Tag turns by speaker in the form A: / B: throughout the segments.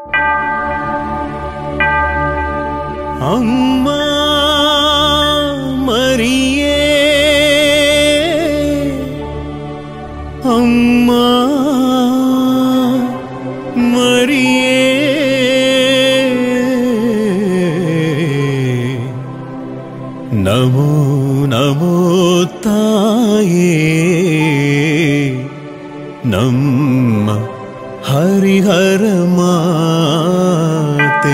A: ಅಮ್ಮ ಮರಿಯೇ ಅಮ್ಮ ಮರಿಯೇ ನಮೋ ನಮೋ ತಾಯೇ ನಮ್ಮ ಹರಿಹರ ಮಾತೆ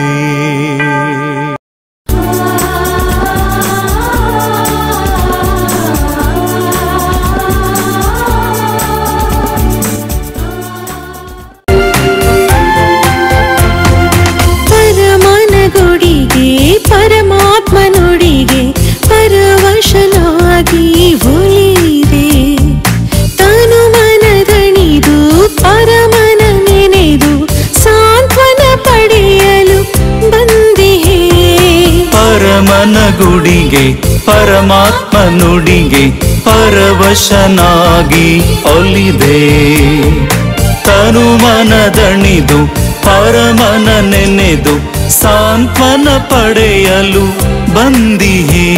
B: ಪರಮನಗುಡಿಗೆ ಪರಮಾತ್ಮನುಡಿಗೆ ಪರವಶನಾಗಿ ಒಲಿದೆ ತನು ಮನದಣಿದು ಪರಮನ ನೆನೆದು ಸಾಂತ್ವನ ಪಡೆಯಲು ಬಂದಿಹೇ
A: ಪರಮನ ಗುಡಿಗೆ ಪರಮಾತ್ಮ ನುಡಿಗೆ ಪರವಶನಾಗಿ ಒಲಿದೆ ತನು ಮನದಣಿದು ಪರಮನ ನೆನೆದು ಸಾಂತ್ವನ ಪಡೆಯಲು ಬಂದಿಹೇ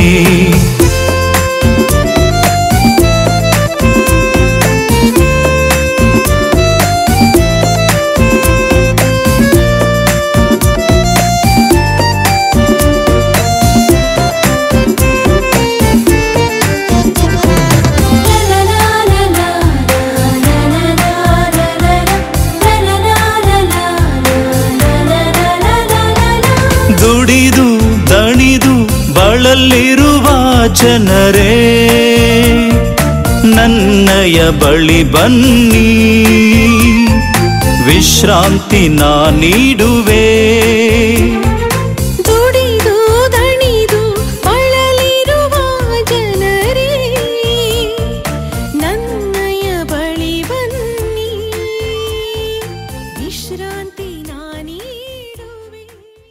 A: ದುಡಿದು ದಣಿದು ಬಳಲಿರುವ ಜನರೇ ನನ್ನಯ ಬಳಿ ಬನ್ನಿ ವಿಶ್ರಾಂತಿ ನಾ ನೀಡುವೆ
B: ದುಡಿದು ದಣಿದು ಬಳಲಿರುವ ಜನರೇ ನನ್ನಯ ಬಳಿ ಬನ್ನಿ ವಿಶ್ರಾಂತಿ ನಾನೀಡುವೆ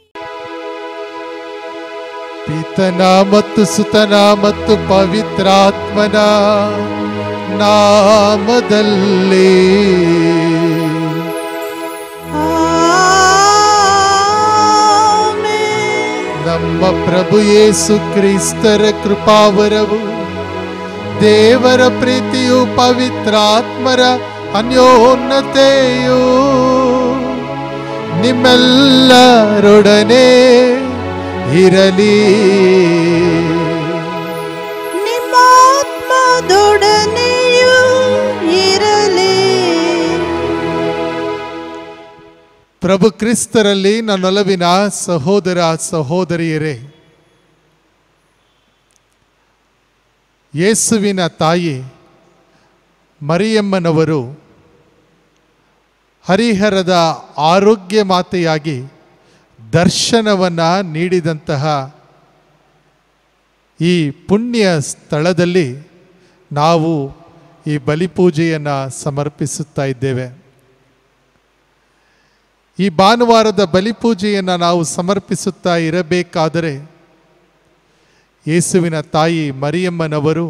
C: ಪಿತನ ಮತ್ತು ಸುತನ ಮತ್ತು ಪವಿತ್ರಾತ್ಮನ ನಾಮದಲ್ಲಿ ನಮ್ಮ ಪ್ರಭು ಯೇಸು ಕ್ರಿಸ್ತರ ಕೃಪಾವರವು ದೇವರ ಪ್ರೀತಿಯು ಪವಿತ್ರಾತ್ಮರ ಅನ್ಯೋನ್ನತೆಯು ನಿಮ್ಮೆಲ್ಲರೊಡನೆ ಇರಲಿ
D: ನಿಮ್ಮಾತ್ಮದೊಡನೆಯೂ ಇರಲಿ
C: ಪ್ರಭು ಕ್ರಿಸ್ತರಲ್ಲಿ ನನ್ನೊಲವಿನ ಸಹೋದರ ಸಹೋದರಿಯರೇ ಯೇಸುವಿನ ತಾಯಿ ಮರಿಯಮ್ಮನವರು ಹರಿಹರದ ಆರೋಗ್ಯ ಮಾತೆಯಾಗಿ ದರ್ಶನವನ್ನು ನೀಡಿದಂತಹ ಈ ಪುಣ್ಯ ಸ್ಥಳದಲ್ಲಿ ನಾವು ಈ ಬಲಿಪೂಜೆಯನ್ನು ಸಮರ್ಪಿಸುತ್ತಾ ಇದ್ದೇವೆ ಈ ಭಾನುವಾರದ ಬಲಿಪೂಜೆಯನ್ನು ನಾವು ಸಮರ್ಪಿಸುತ್ತಾ ಇರಬೇಕಾದರೆ ಯೇಸುವಿನ ತಾಯಿ ಮರಿಯಮ್ಮನವರು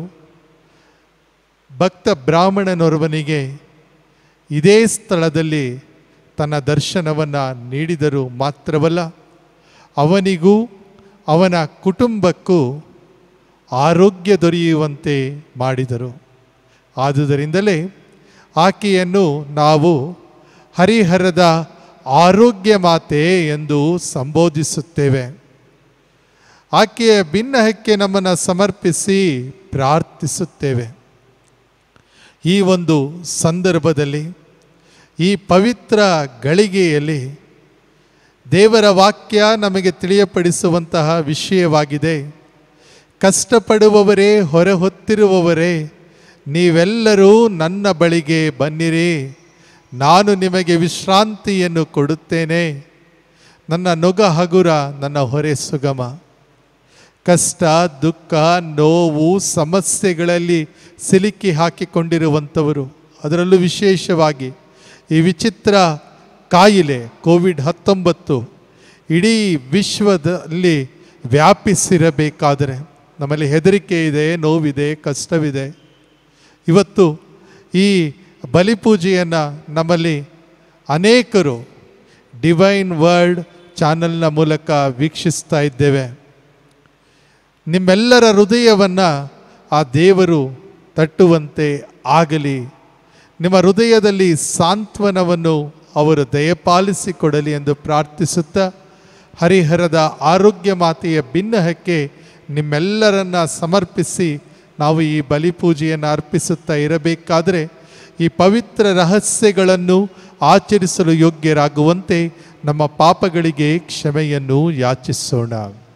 C: ಭಕ್ತ ಬ್ರಾಹ್ಮಣನೊರ್ವನಿಗೆ ಇದೇ ಸ್ಥಳದಲ್ಲಿ ತನ್ನ ದರ್ಶನವನ್ನು ನೀಡಿದರು ಮಾತ್ರವಲ್ಲ ಅವನಿಗೂ ಅವನ ಕುಟುಂಬಕ್ಕೂ ಆರೋಗ್ಯ ದೊರೆಯುವಂತೆ ಮಾಡಿದರು ಆದುದರಿಂದಲೇ ಆಕೆಯನ್ನು ನಾವು ಹರಿಹರದ ಆರೋಗ್ಯ ಮಾತೆ ಎಂದು ಸಂಬೋಧಿಸುತ್ತೇವೆ ಆಕೆಯ ಭಿನ್ನಹಕ್ಕೆ ನಮ್ಮನ್ನು ಸಮರ್ಪಿಸಿ ಪ್ರಾರ್ಥಿಸುತ್ತೇವೆ ಈ ಒಂದು ಸಂದರ್ಭದಲ್ಲಿ ಈ ಪವಿತ್ರ ಗಳಿಗೆಯಲ್ಲಿ ದೇವರ ವಾಕ್ಯ ನಮಗೆ ತಿಳಿಯಪಡಿಸುವಂತಹ ವಿಷಯವಾಗಿದೆ ಕಷ್ಟಪಡುವವರೇ ಹೊರಹೊತ್ತಿರುವವರೇ ನೀವೆಲ್ಲರೂ ನನ್ನ ಬಳಿಗೆ ಬನ್ನಿರಿ ನಾನು ನಿಮಗೆ ವಿಶ್ರಾಂತಿಯನ್ನು ಕೊಡುತ್ತೇನೆ ನನ್ನ ನೊಗ ಹಗುರ ನನ್ನ ಹೊರೆ ಸುಗಮ ಕಷ್ಟ ದುಃಖ ನೋವು ಸಮಸ್ಯೆಗಳಲ್ಲಿ ಸಿಲುಕಿ ಹಾಕಿಕೊಂಡಿರುವಂಥವರು ಅದರಲ್ಲೂ ವಿಶೇಷವಾಗಿ ಈ ವಿಚಿತ್ರ ಕಾಯಿಲೆ ಕೋವಿಡ್ ಹತ್ತೊಂಬತ್ತು ಇಡೀ ವಿಶ್ವದಲ್ಲಿ ವ್ಯಾಪಿಸಿರಬೇಕಾದರೆ ನಮ್ಮಲ್ಲಿ ಹೆದರಿಕೆ ಇದೆ ನೋವಿದೆ ಕಷ್ಟವಿದೆ ಇವತ್ತು ಈ ಬಲಿಪೂಜೆಯನ್ನು ನಮ್ಮಲ್ಲಿ ಅನೇಕರು ಡಿವೈನ್ ವರ್ಲ್ಡ್ ಚಾನಲ್ನ ಮೂಲಕ ವೀಕ್ಷಿಸ್ತಾ ಇದ್ದೇವೆ ನಿಮ್ಮೆಲ್ಲರ ಹೃದಯವನ್ನು ಆ ದೇವರು ತಟ್ಟುವಂತೆ ಆಗಲಿ ನಿಮ್ಮ ಹೃದಯದಲ್ಲಿ ಸಾಂತ್ವನವನ್ನು ಅವರು ದಯಪಾಲಿಸಿಕೊಡಲಿ ಎಂದು ಪ್ರಾರ್ಥಿಸುತ್ತಾ ಹರಿಹರದ ಆರೋಗ್ಯ ಮಾತೆಯ ಭಿನ್ನಹಕ್ಕೆ ನಿಮ್ಮೆಲ್ಲರನ್ನ ಸಮರ್ಪಿಸಿ ನಾವು ಈ ಬಲಿಪೂಜೆಯನ್ನು ಅರ್ಪಿಸುತ್ತಾ ಇರಬೇಕಾದರೆ ಈ ಪವಿತ್ರ ರಹಸ್ಯಗಳನ್ನು ಆಚರಿಸಲು ಯೋಗ್ಯರಾಗುವಂತೆ ನಮ್ಮ ಪಾಪಗಳಿಗೆ ಕ್ಷಮೆಯನ್ನು ಯಾಚಿಸೋಣ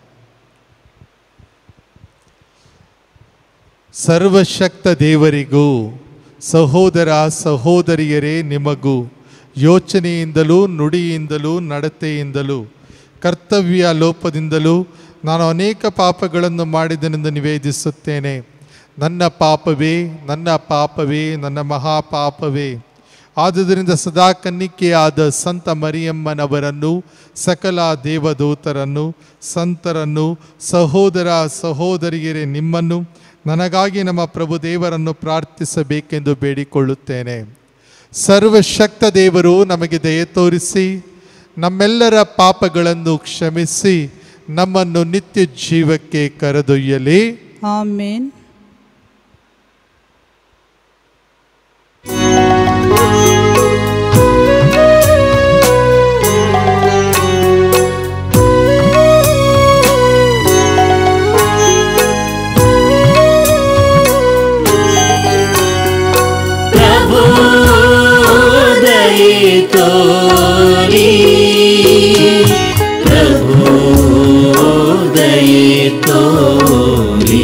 C: ಸರ್ವಶಕ್ತ ದೇವರಿಗೂ ಸಹೋದರ ಸಹೋದರಿಯರೇ ನಿಮಗೂ ಯೋಚನೆಯಿಂದಲೂ ನುಡಿಯಿಂದಲೂ ನಡತೆಯಿಂದಲೂ ಕರ್ತವ್ಯ ಲೋಪದಿಂದಲೂ ನಾನು ಅನೇಕ ಪಾಪಗಳನ್ನು ಮಾಡಿದನೆಂದು ನಿವೇದಿಸುತ್ತೇನೆ ನನ್ನ ಪಾಪವೇ ನನ್ನ ಪಾಪವೇ ನನ್ನ ಮಹಾಪಾಪವೇ ಆದುದರಿಂದ ಸದಾ ಕನ್ನಿಕೆಯಾದ ಸಂತ ಮರಿಯಮ್ಮನವರನ್ನು ಸಕಲ ದೇವದೂತರನ್ನು ಸಂತರನ್ನು ಸಹೋದರ ಸಹೋದರಿಯರೇ ನಿಮ್ಮನ್ನು ನನಗಾಗಿ ನಮ್ಮ ಪ್ರಭು ದೇವರನ್ನು ಪ್ರಾರ್ಥಿಸಬೇಕೆಂದು ಬೇಡಿಕೊಳ್ಳುತ್ತೇನೆ ಸರ್ವಶಕ್ತ ದೇವರು ನಮಗೆ ದಯೆ ತೋರಿಸಿ ನಮ್ಮೆಲ್ಲರ ಪಾಪಗಳನ್ನು ಕ್ಷಮಿಸಿ ನಮ್ಮನ್ನು ನಿತ್ಯ ಜೀವಕ್ಕೆ ಕರೆದೊಯ್ಯಲಿ
D: ಆಮೇನ್
A: ಪ್ರಭೋದಯೇ ತೋರಿ ಪ್ರಭೋದಯೇ ತೋರಿ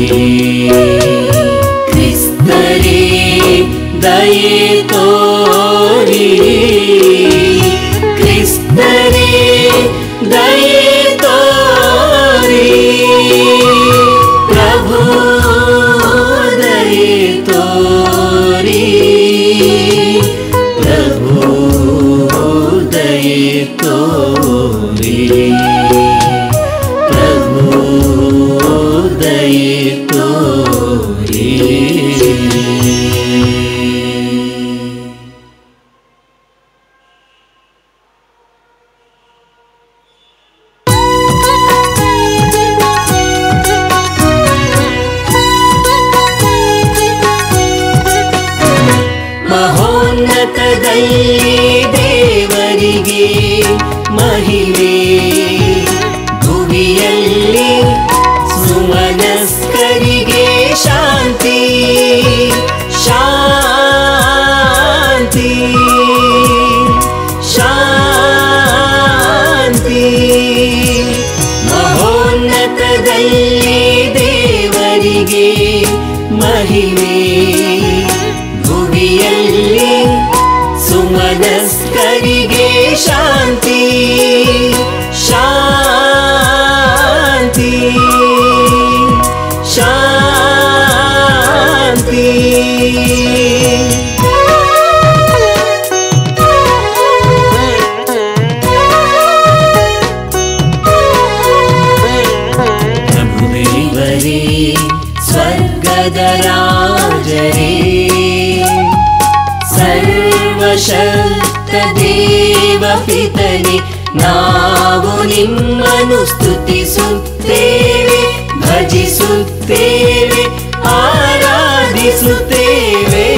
A: ಕ್ರಿಸ್ತರೇ ದಯೆ ತೋರಿ ಕ್ರಿಸ್ತರೇ ದಯೆ ತೋರಿ ಪ್ರಭು ದಯೆ ತೋರಿ ಪ್ರಭು ದಯೆ ತೋರಿ ಪ್ರಭು ದಯೆ ತೋರಿ ಮಹೋನ್ನತದಲ್ಲಿ ದೇವರಿಗೆ ಮಹಿಮೆ ಭುವಿಯಲ್ಲಿ ಸುಮನಸ್ಕರಿಗೆ ಶಾಂತಿ ಶಾಂತಿ ಶಾಂತಿ ಮಹೋನ್ನತದಲ್ಲಿ ದೇವರಿಗೆ ಮಹಿಮೆ ಭುವಿಯಲ್ಲಿ ಸುಮನಸ್ಕರಿಗೆ ಶಾಂತಿ ಶಾಂತಿ ಶಾಂತಿ ಪ್ರಭುದೇವರೇ ಸ್ವರ್ಗದ ರಾಜರೇ ಸರ್ವಶಕ್ತ ದೇವ ಪಿತನೆ ನಾವು ನಿಮ್ಮನ್ನು ಸ್ತುತಿಸುತ್ತೇವೆ ಭಜಿಸುತ್ತೇವೆ ಆರಾಧಿಸುತ್ತೇವೆ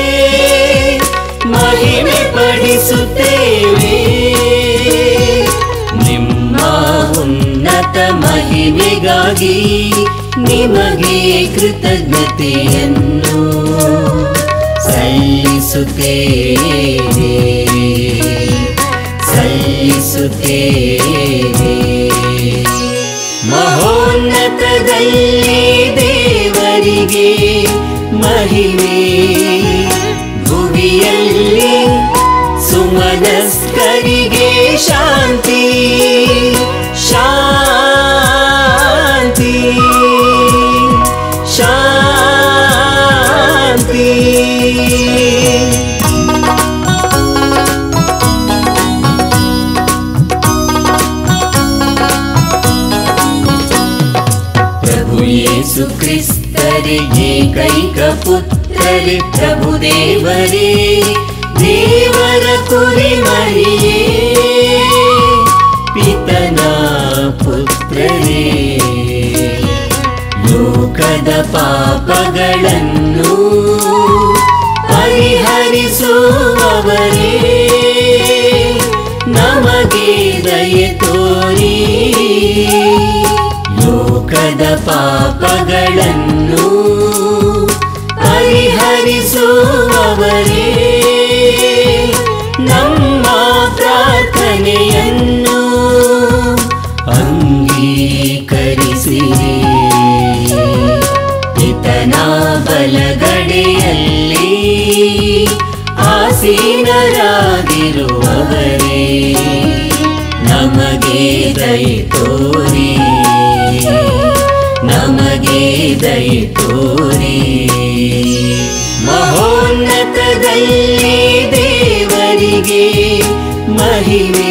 A: ಮಹಿಮೆ ಪಡಿಸುತ್ತೇವೆ ನಿಮ್ಮ ಉನ್ನತ ಮಹಿಮೆಗಾಗಿ ನಿಮಗೆ ಕೃತಜ್ಞತೆಯನ್ನು ಸಲ್ಲಿಸುತ್ತೇವೆ ಸಲ್ಲಿಸುತ್ತೇವೆ ಮಹೋನ್ನತದಲ್ಲಿ ದೇವರಿಗೆ ಮಹಿಮೆ ಭುವಿಯಲ್ಲಿ ಸುಮನಸ್ಕರಿಗೆ ಶಾಂತಿ ಶಾಂತಿ ಶಾಂತಿ ಪ್ರಭು ಯೇಸು ಕ್ರಿಸ್ತರೇ ಏಕೈಕ ಪುತ್ರರೇ ಪ್ರಭು ದೇವರೇ ದೇವರ ಕುರಿ ಮರಿಯೇ ಲೋಕದ ಪಾಪಗಳನ್ನು ಪರಿಹರಿಸುವವರೇ ನಮಗೆ ದಯೆ ತೋರಿ ಲೋಕದ ಪಾಪಗಳನ್ನು ಪರಿಹರಿಸುವವರೇ ನಮ್ಮ ಪ್ರಾರ್ಥನೆಯನ್ನು ಅಂಗೀಕರಿಸಿರಿ ಇತನ ಬಲಗಡೆಯಲ್ಲಿ ಆಸೀನರಾಗಿರುವವರೇ ನಮಗೆ ದಯ ತೋರಿ ನಮಗೆ ದಯ ತೋರಿ ಮಹೋನ್ನತದಲ್ಲಿ ದೇವರಿಗೆ ಮಹಿಮೆ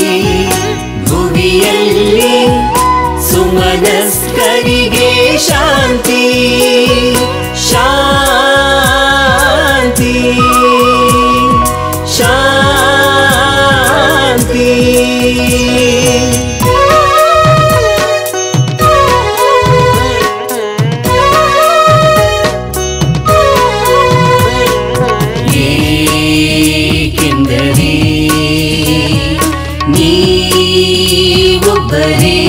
A: ಭುವಿಯಲ್ಲಿ ಸುಮನಸ್ಕರಿಗೆ ಶಾಂತಿ ಶಾಂತಿ ಶಾಂತಿ ಏಕೆಂದರೆ ನೀವೊಬ್ಬರೇ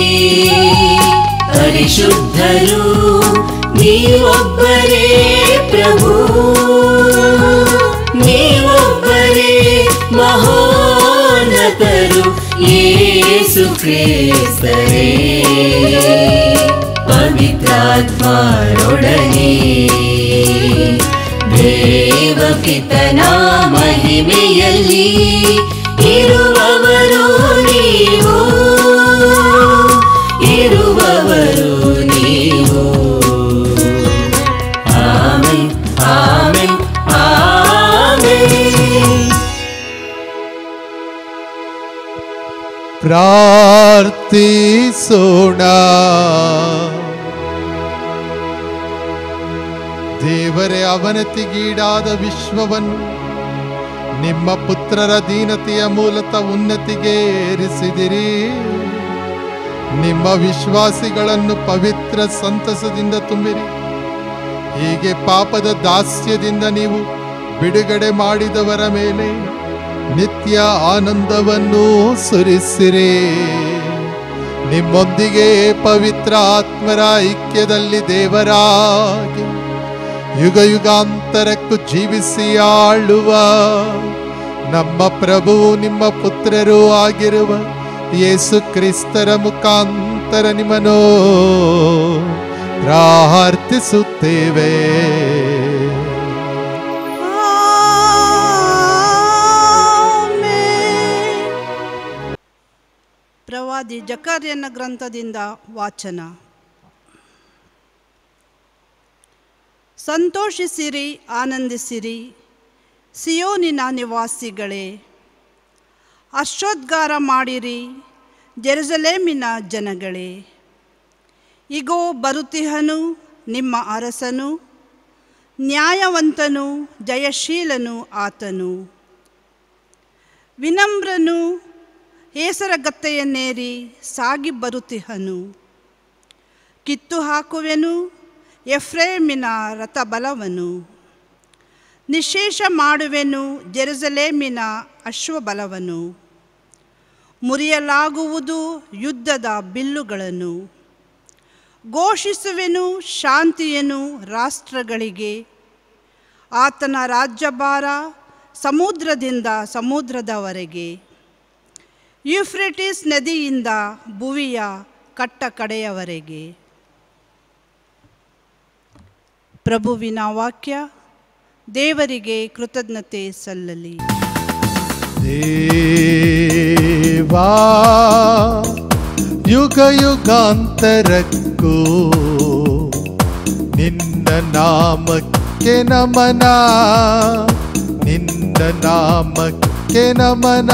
A: ಪರಿಶುದ್ಧರು ನೀವೊಬ್ಬರೇ ಪ್ರಭು ನೀವೊಬ್ಬರೇ ಮಹೋನ್ನತರು ಯೇಸು ಕ್ರಿಸ್ತರೇ ಪವಿತ್ರಾತ್ಮರೊಡನೆ ದೇವಪಿತನ ಮಹಿಮೆಯಲ್ಲಿ ಇರುವವರು ನೀವು ಇರುವವರು ನೀವು ಆಮೆನ್ ಆಮೆನ್ ಆಮೆನ್
C: ಪ್ರಾರ್ಥಿಸೋಣ ದೇವರೇ ಅವನತಿಗೀಡಾದ ವಿಶ್ವವನ್ನು ನಿಮ್ಮ ಪುತ್ರರ ದೀನತೆಯ ಮೂಲಕ ಉನ್ನತಿಗೆ ಏರಿಸಿದಿರಿ ನಿಮ್ಮ ವಿಶ್ವಾಸಿಗಳನ್ನು ಪವಿತ್ರ ಸಂತಸದಿಂದ ತುಂಬಿರಿ ಹೀಗೆ ಪಾಪದ ದಾಸ್ಯದಿಂದ ನೀವು ಬಿಡುಗಡೆ ಮಾಡಿದವರ ಮೇಲೆ ನಿತ್ಯ ಆನಂದವನ್ನು ಸುರಿಸಿರಿ ನಿಮ್ಮೊಂದಿಗೆ ಪವಿತ್ರ ಆತ್ಮರ ಐಕ್ಯದಲ್ಲಿ ದೇವರಾಗಿ ಯುಗ ಯುಗಾಂತರಕ್ಕೂ ಜೀವಿಸಿ ಆಳುವ ನಮ್ಮ ಪ್ರಭು ನಿಮ್ಮ ಪುತ್ರರೂ ಆಗಿರುವ ಯೇಸು ಕ್ರಿಸ್ತರ ಮುಖಾಂತರ ನಿಮ್ಮನ್ನು ಪ್ರಾರ್ಥಿಸುತ್ತೇವೆ
D: ಆಮೆನ್. ಪ್ರವಾದಿ ಜಕರ್ಯನ ಗ್ರಂಥದಿಂದ ವಾಚನ ಸಂತೋಷಿಸಿರಿ ಆನಂದಿಸಿರಿ ಸಿಯೋನಿನ ನಿವಾಸಿಗಳೇ ಅಶ್ವೋದ್ಗಾರ ಮಾಡಿರಿ ಜೆರುಸಲೇಮಿನ ಜನಗಳೇ ಇಗೋ ಬರುತಿಹನು ನಿಮ್ಮ ಅರಸನು ನ್ಯಾಯವಂತನು ಜಯಶೀಲನು ಆತನು ವಿನಮ್ರನು ಹೇಸರಗತ್ತೆಯನ್ನೇರಿ ಸಾಗಿ ಬರುತಿಹನು ಕಿತ್ತು ಹಾಕುವೆನು ಎಫ್ರೇಮಿನ ರಥಬಲವನು ನಿಶೇಷ ಮಾಡುವೆನು ಜೆರುಸಲೇಮಿನ ಅಶ್ವಬಲವನು ಮುರಿಯಲಾಗುವುದು ಯುದ್ಧದ ಬಿಲ್ಲುಗಳನ್ನು ಘೋಷಿಸುವೆನು ಶಾಂತಿಯನ್ನು ರಾಷ್ಟ್ರಗಳಿಗೆ ಆತನ ರಾಜ್ಯಭಾರ ಸಮುದ್ರದಿಂದ ಸಮುದ್ರದವರೆಗೆ ಯುಫ್ರೆಟಿಸ್ ನದಿಯಿಂದ ಭುವಿಯ ಕಟ್ಟ ಕಡೆಯವರೆಗೆ ಪ್ರಭುವಿನ ವಾಕ್ಯ ದೇವರಿಗೆ ಕೃತಜ್ಞತೆ ಸಲ್ಲಲಿ
C: ದೇವಾ ಯುಗ ಯುಗಾಂತರಕ್ಕೂ ನಿನ್ನ ನಾಮಕ್ಕೆ ನಮನ ನಿನ್ನ ನಾಮಕ್ಕೆ ನಮನ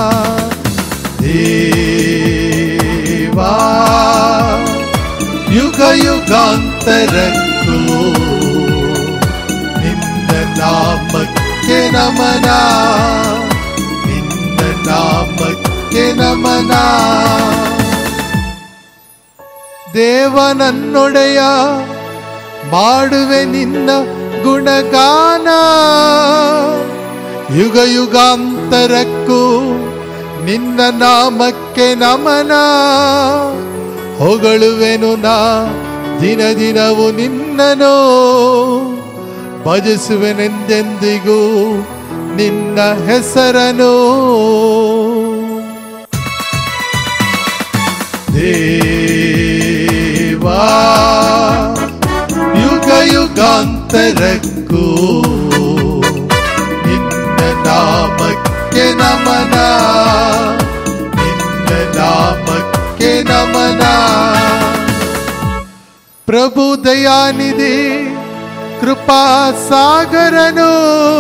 C: ದೇವಾ ಯುಗ ಯುಗಾಂತರಕ್ಕೂ ನಿನ್ನ ನಾಮಕ್ಕೆ ನಮನ ನಿನ್ನ ನಾಮಕ್ಕೆ ನಮನ ದೇವನನ್ನೊಡೆಯ ಮಾಡುವೆ ನಿನ್ನ ಗುಣಗಾನ ಯುಗ ಯುಗಾಂತರಕ್ಕೂ ನಿನ್ನ ನಾಮಕ್ಕೆ ನಮನ ಹೊಗಳುವೆನು ನಾ ದಿನ ದಿನವು ನಿನ್ನನು ಭಜಿಸುವೆನೆಂದೆಂದಿಗೂ ನಿನ್ನ ಹೆಸರನು ದೇವಾ ಯುಗ ಯುಗಾಂತರಕ್ಕೂ ನಿನ್ನ ನಾಮಕ್ಕೆ ನಮನ ನಿನ್ನ ನಾಮಕ್ಕೆ ನಮನ ಪ್ರಭು ದಯಾನಿಧಿ ಕೃಪಾ ಸಾಗರನು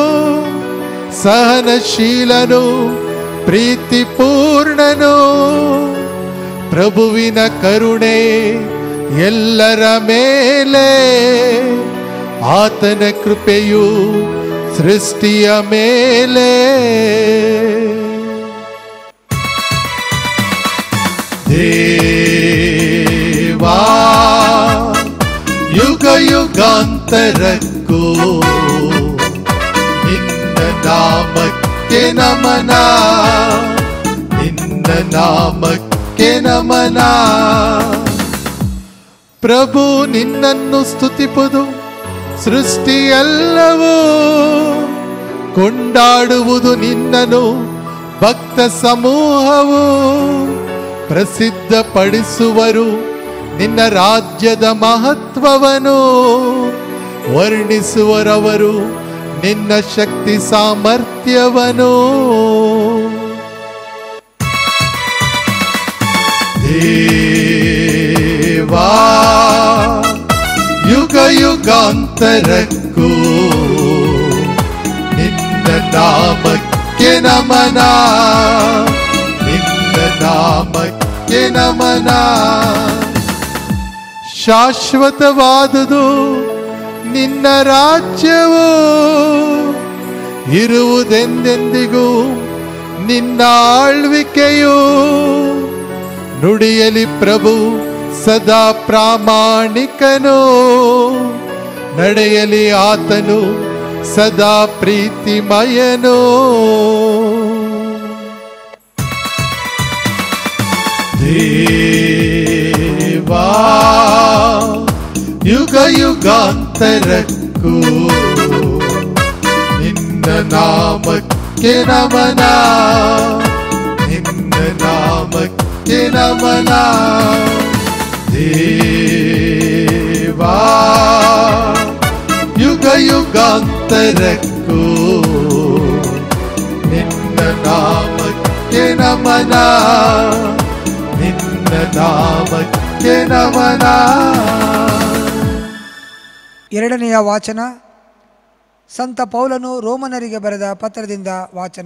C: ಸಹನಶೀಲನು ಪ್ರೀತಿ ಪೂರ್ಣನು ಪ್ರಭುವಿನ ಕರುಣೆ ಎಲ್ಲರ ಮೇಲೆ ಆತನ ಕೃಪೆಯು ಸೃಷ್ಟಿಯ ಮೇಲೆ ದೇವಾ ಯುಗ ಯುಗಾಂತರಕ್ಕೂ ನಿನ್ನ ನಾಮಕ್ಕೆ ನಮನ ನಿನ್ನ ನಾಮಕ್ಕೆ ನಮನ ಪ್ರಭು ನಿನ್ನನ್ನು ಸ್ತುತಿಪುದು ಸೃಷ್ಟಿಯೆಲ್ಲವೂ ಕೊಂಡಾಡುವುದು ನಿನ್ನನು ಭಕ್ತ ಸಮೂಹವು ಪ್ರಸಿದ್ಧಪಡಿಸುವರು ನಿನ್ನ ರಾಜ್ಯದ ಮಹತ್ವವನ್ನು ವರ್ಣಿಸುವರವರು ನಿನ್ನ ಶಕ್ತಿ ಸಾಮರ್ಥ್ಯವನು ದೇವಾ ಯುಗ ಯುಗಾಂತರಕ್ಕೂ ನಿನ್ನ ನಾಮಕ್ಕೆ ನಮನ ನಿನ್ನ ನಾಮಕ್ಕೆ ನಮನ ಶಾಶ್ವತವಾದುದು ನಿನ್ನ ರಾಜ್ಯವು ಇರುವುದೆಂದೆಂದಿಗೂ ನಿನ್ನ ಆಳ್ವಿಕೆಯು ನುಡಿಯಲಿ ಪ್ರಭು ಸದಾ ಪ್ರಾಮಾಣಿಕನು ನಡೆಯಲಿ ಆತನು ಸದಾ ಪ್ರೀತಿಮಯನು ದೇವಾ ಯುಗ ಯುಗಾಂತರಕ್ಕೂ ನಿನ್ನ ನಾಮಕ್ಕೆ ನಮನ ನಿನ್ನ ನಾಮಕ್ಕೆ ನಮನ ದೇವಾ ಯುಗ ಯುಗಾಂತರಕ್ಕೂ ನಿನ್ನ ನಾಮಕ್ಕೆ ನಮನ ನಿನ್ನ ನಾಮಕ್ಕೆ ನಮನ
E: ಎರಡನೆಯ ವಾಚನ ಸಂತ ಪೌಲನು ರೋಮನರಿಗೆ ಬರೆದ ಪತ್ರದಿಂದ ವಾಚನ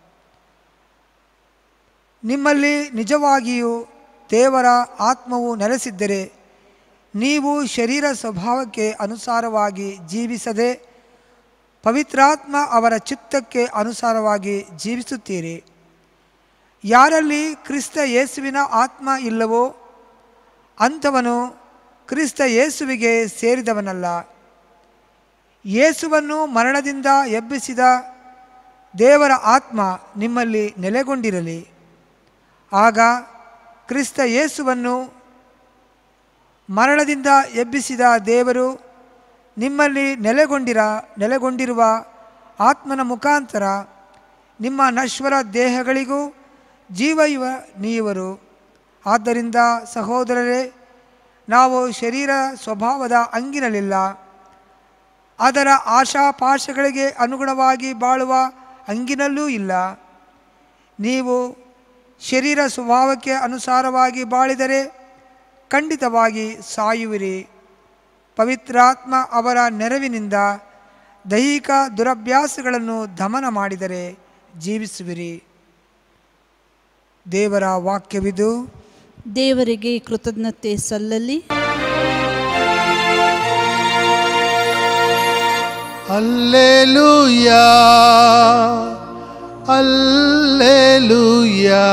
E: ನಿಮ್ಮಲ್ಲಿ ನಿಜವಾಗಿಯೂ ದೇವರ ಆತ್ಮವು ನೆಲೆಸಿದ್ದರೆ ನೀವು ಶರೀರ ಸ್ವಭಾವಕ್ಕೆ ಅನುಸಾರವಾಗಿ ಜೀವಿಸದೆ ಪವಿತ್ರಾತ್ಮ ಅವರ ಚಿತ್ತಕ್ಕೆ ಅನುಸಾರವಾಗಿ ಜೀವಿಸುತ್ತೀರಿ ಯಾರಲ್ಲಿ ಕ್ರಿಸ್ತ ಯೇಸುವಿನ ಆತ್ಮ ಇಲ್ಲವೋ ಅಂಥವನು ಕ್ರಿಸ್ತ ಯೇಸುವಿಗೆ ಸೇರಿದವನಲ್ಲ ಯೇಸುವನ್ನು ಮರಣದಿಂದ ಎಬ್ಬಿಸಿದ ದೇವರ ಆತ್ಮ ನಿಮ್ಮಲ್ಲಿ ನೆಲೆಗೊಂಡಿರಲಿ ಆಗ ಕ್ರಿಸ್ತ ಯೇಸುವನ್ನು ಮರಣದಿಂದ ಎಬ್ಬಿಸಿದ ದೇವರು ನಿಮ್ಮಲ್ಲಿ ನೆಲೆಗೊಂಡಿರ ನೆಲೆಗೊಂಡಿರುವ ಆತ್ಮನ ಮುಖಾಂತರ ನಿಮ್ಮ ನಶ್ವರ ದೇಹಗಳಿಗೂ ಜೀವಯುವ ನೀವರು ಆದ್ದರಿಂದ ಸಹೋದರರೇ ನಾವು ಶರೀರ ಸ್ವಭಾವದ ಅಂಗಿನಲ್ಲಿಲ್ಲ ಅದರ ಆಶಾಪಾಶಗಳಿಗೆ ಅನುಗುಣವಾಗಿ ಬಾಳುವ ಅಂಗಿನಲ್ಲೂ ಇಲ್ಲ ನೀವು ಶರೀರ ಸ್ವಭಾವಕ್ಕೆ ಅನುಸಾರವಾಗಿ ಬಾಳಿದರೆ ಖಂಡಿತವಾಗಿ ಸಾಯುವಿರಿ ಪವಿತ್ರಾತ್ಮ ಅವರ ನೆರವಿನಿಂದ ದೈಹಿಕ ದುರಭ್ಯಾಸಗಳನ್ನು ದಮನ ಮಾಡಿದರೆ ಜೀವಿಸುವಿರಿ ದೇವರ ವಾಕ್ಯವಿದು
D: ದೇವರಿಗೆ ಕೃತಜ್ಞತೆ ಸಲ್ಲಲಿ
C: ಅಲ್ಲೇಲೂಯಾ ಅಲ್ಲೇಲೂಯಾ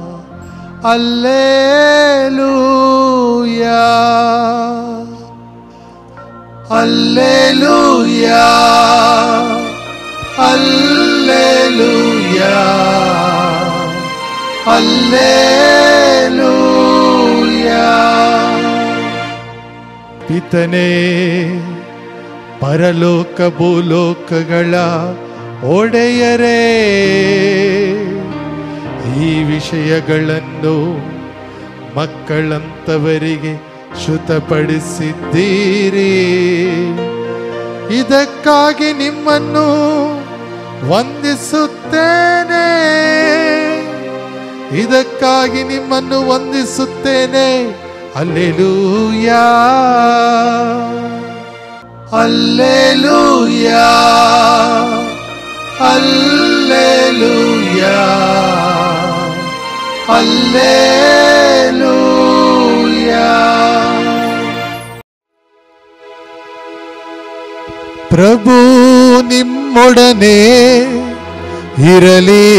C: ಅಲ್ಲೇಲೂಯಾ ಅಲ್ಲೆಲೂಯಾ ಅಲ್ಲೆಲೂಯಾ ಅಲ್ಲೆಲೂಯಾ ಪಿತನೇ ಪರಲೋಕ ಭೂಲೋಕಗಳ ಒಡೆಯರೇ ಈ ವಿಷಯಗಳನ್ನು ಮಕ್ಕಳಂತವರಿಗೆ ಶ್ರುತಪಡಿಸಿದ್ದೀರಿ ಇದಕ್ಕಾಗಿ ನಿಮ್ಮನ್ನು ವಂದಿಸುತ್ತೇನೆ ಇದಕ್ಕಾಗಿ ನಿಮ್ಮನ್ನು ವಂದಿಸುತ್ತೇನೆ ಅಲ್ಲೆಲೂಯಾ ಅಲ್ಲೆಲೂಯಾ ಅಲ್ಲೆಲೂಯಾ ಅಲ್ಲೆಲೂಯಾ ಪ್ರಭು ನಿಮ್ಮೊಡನೆ ಇರಲಿ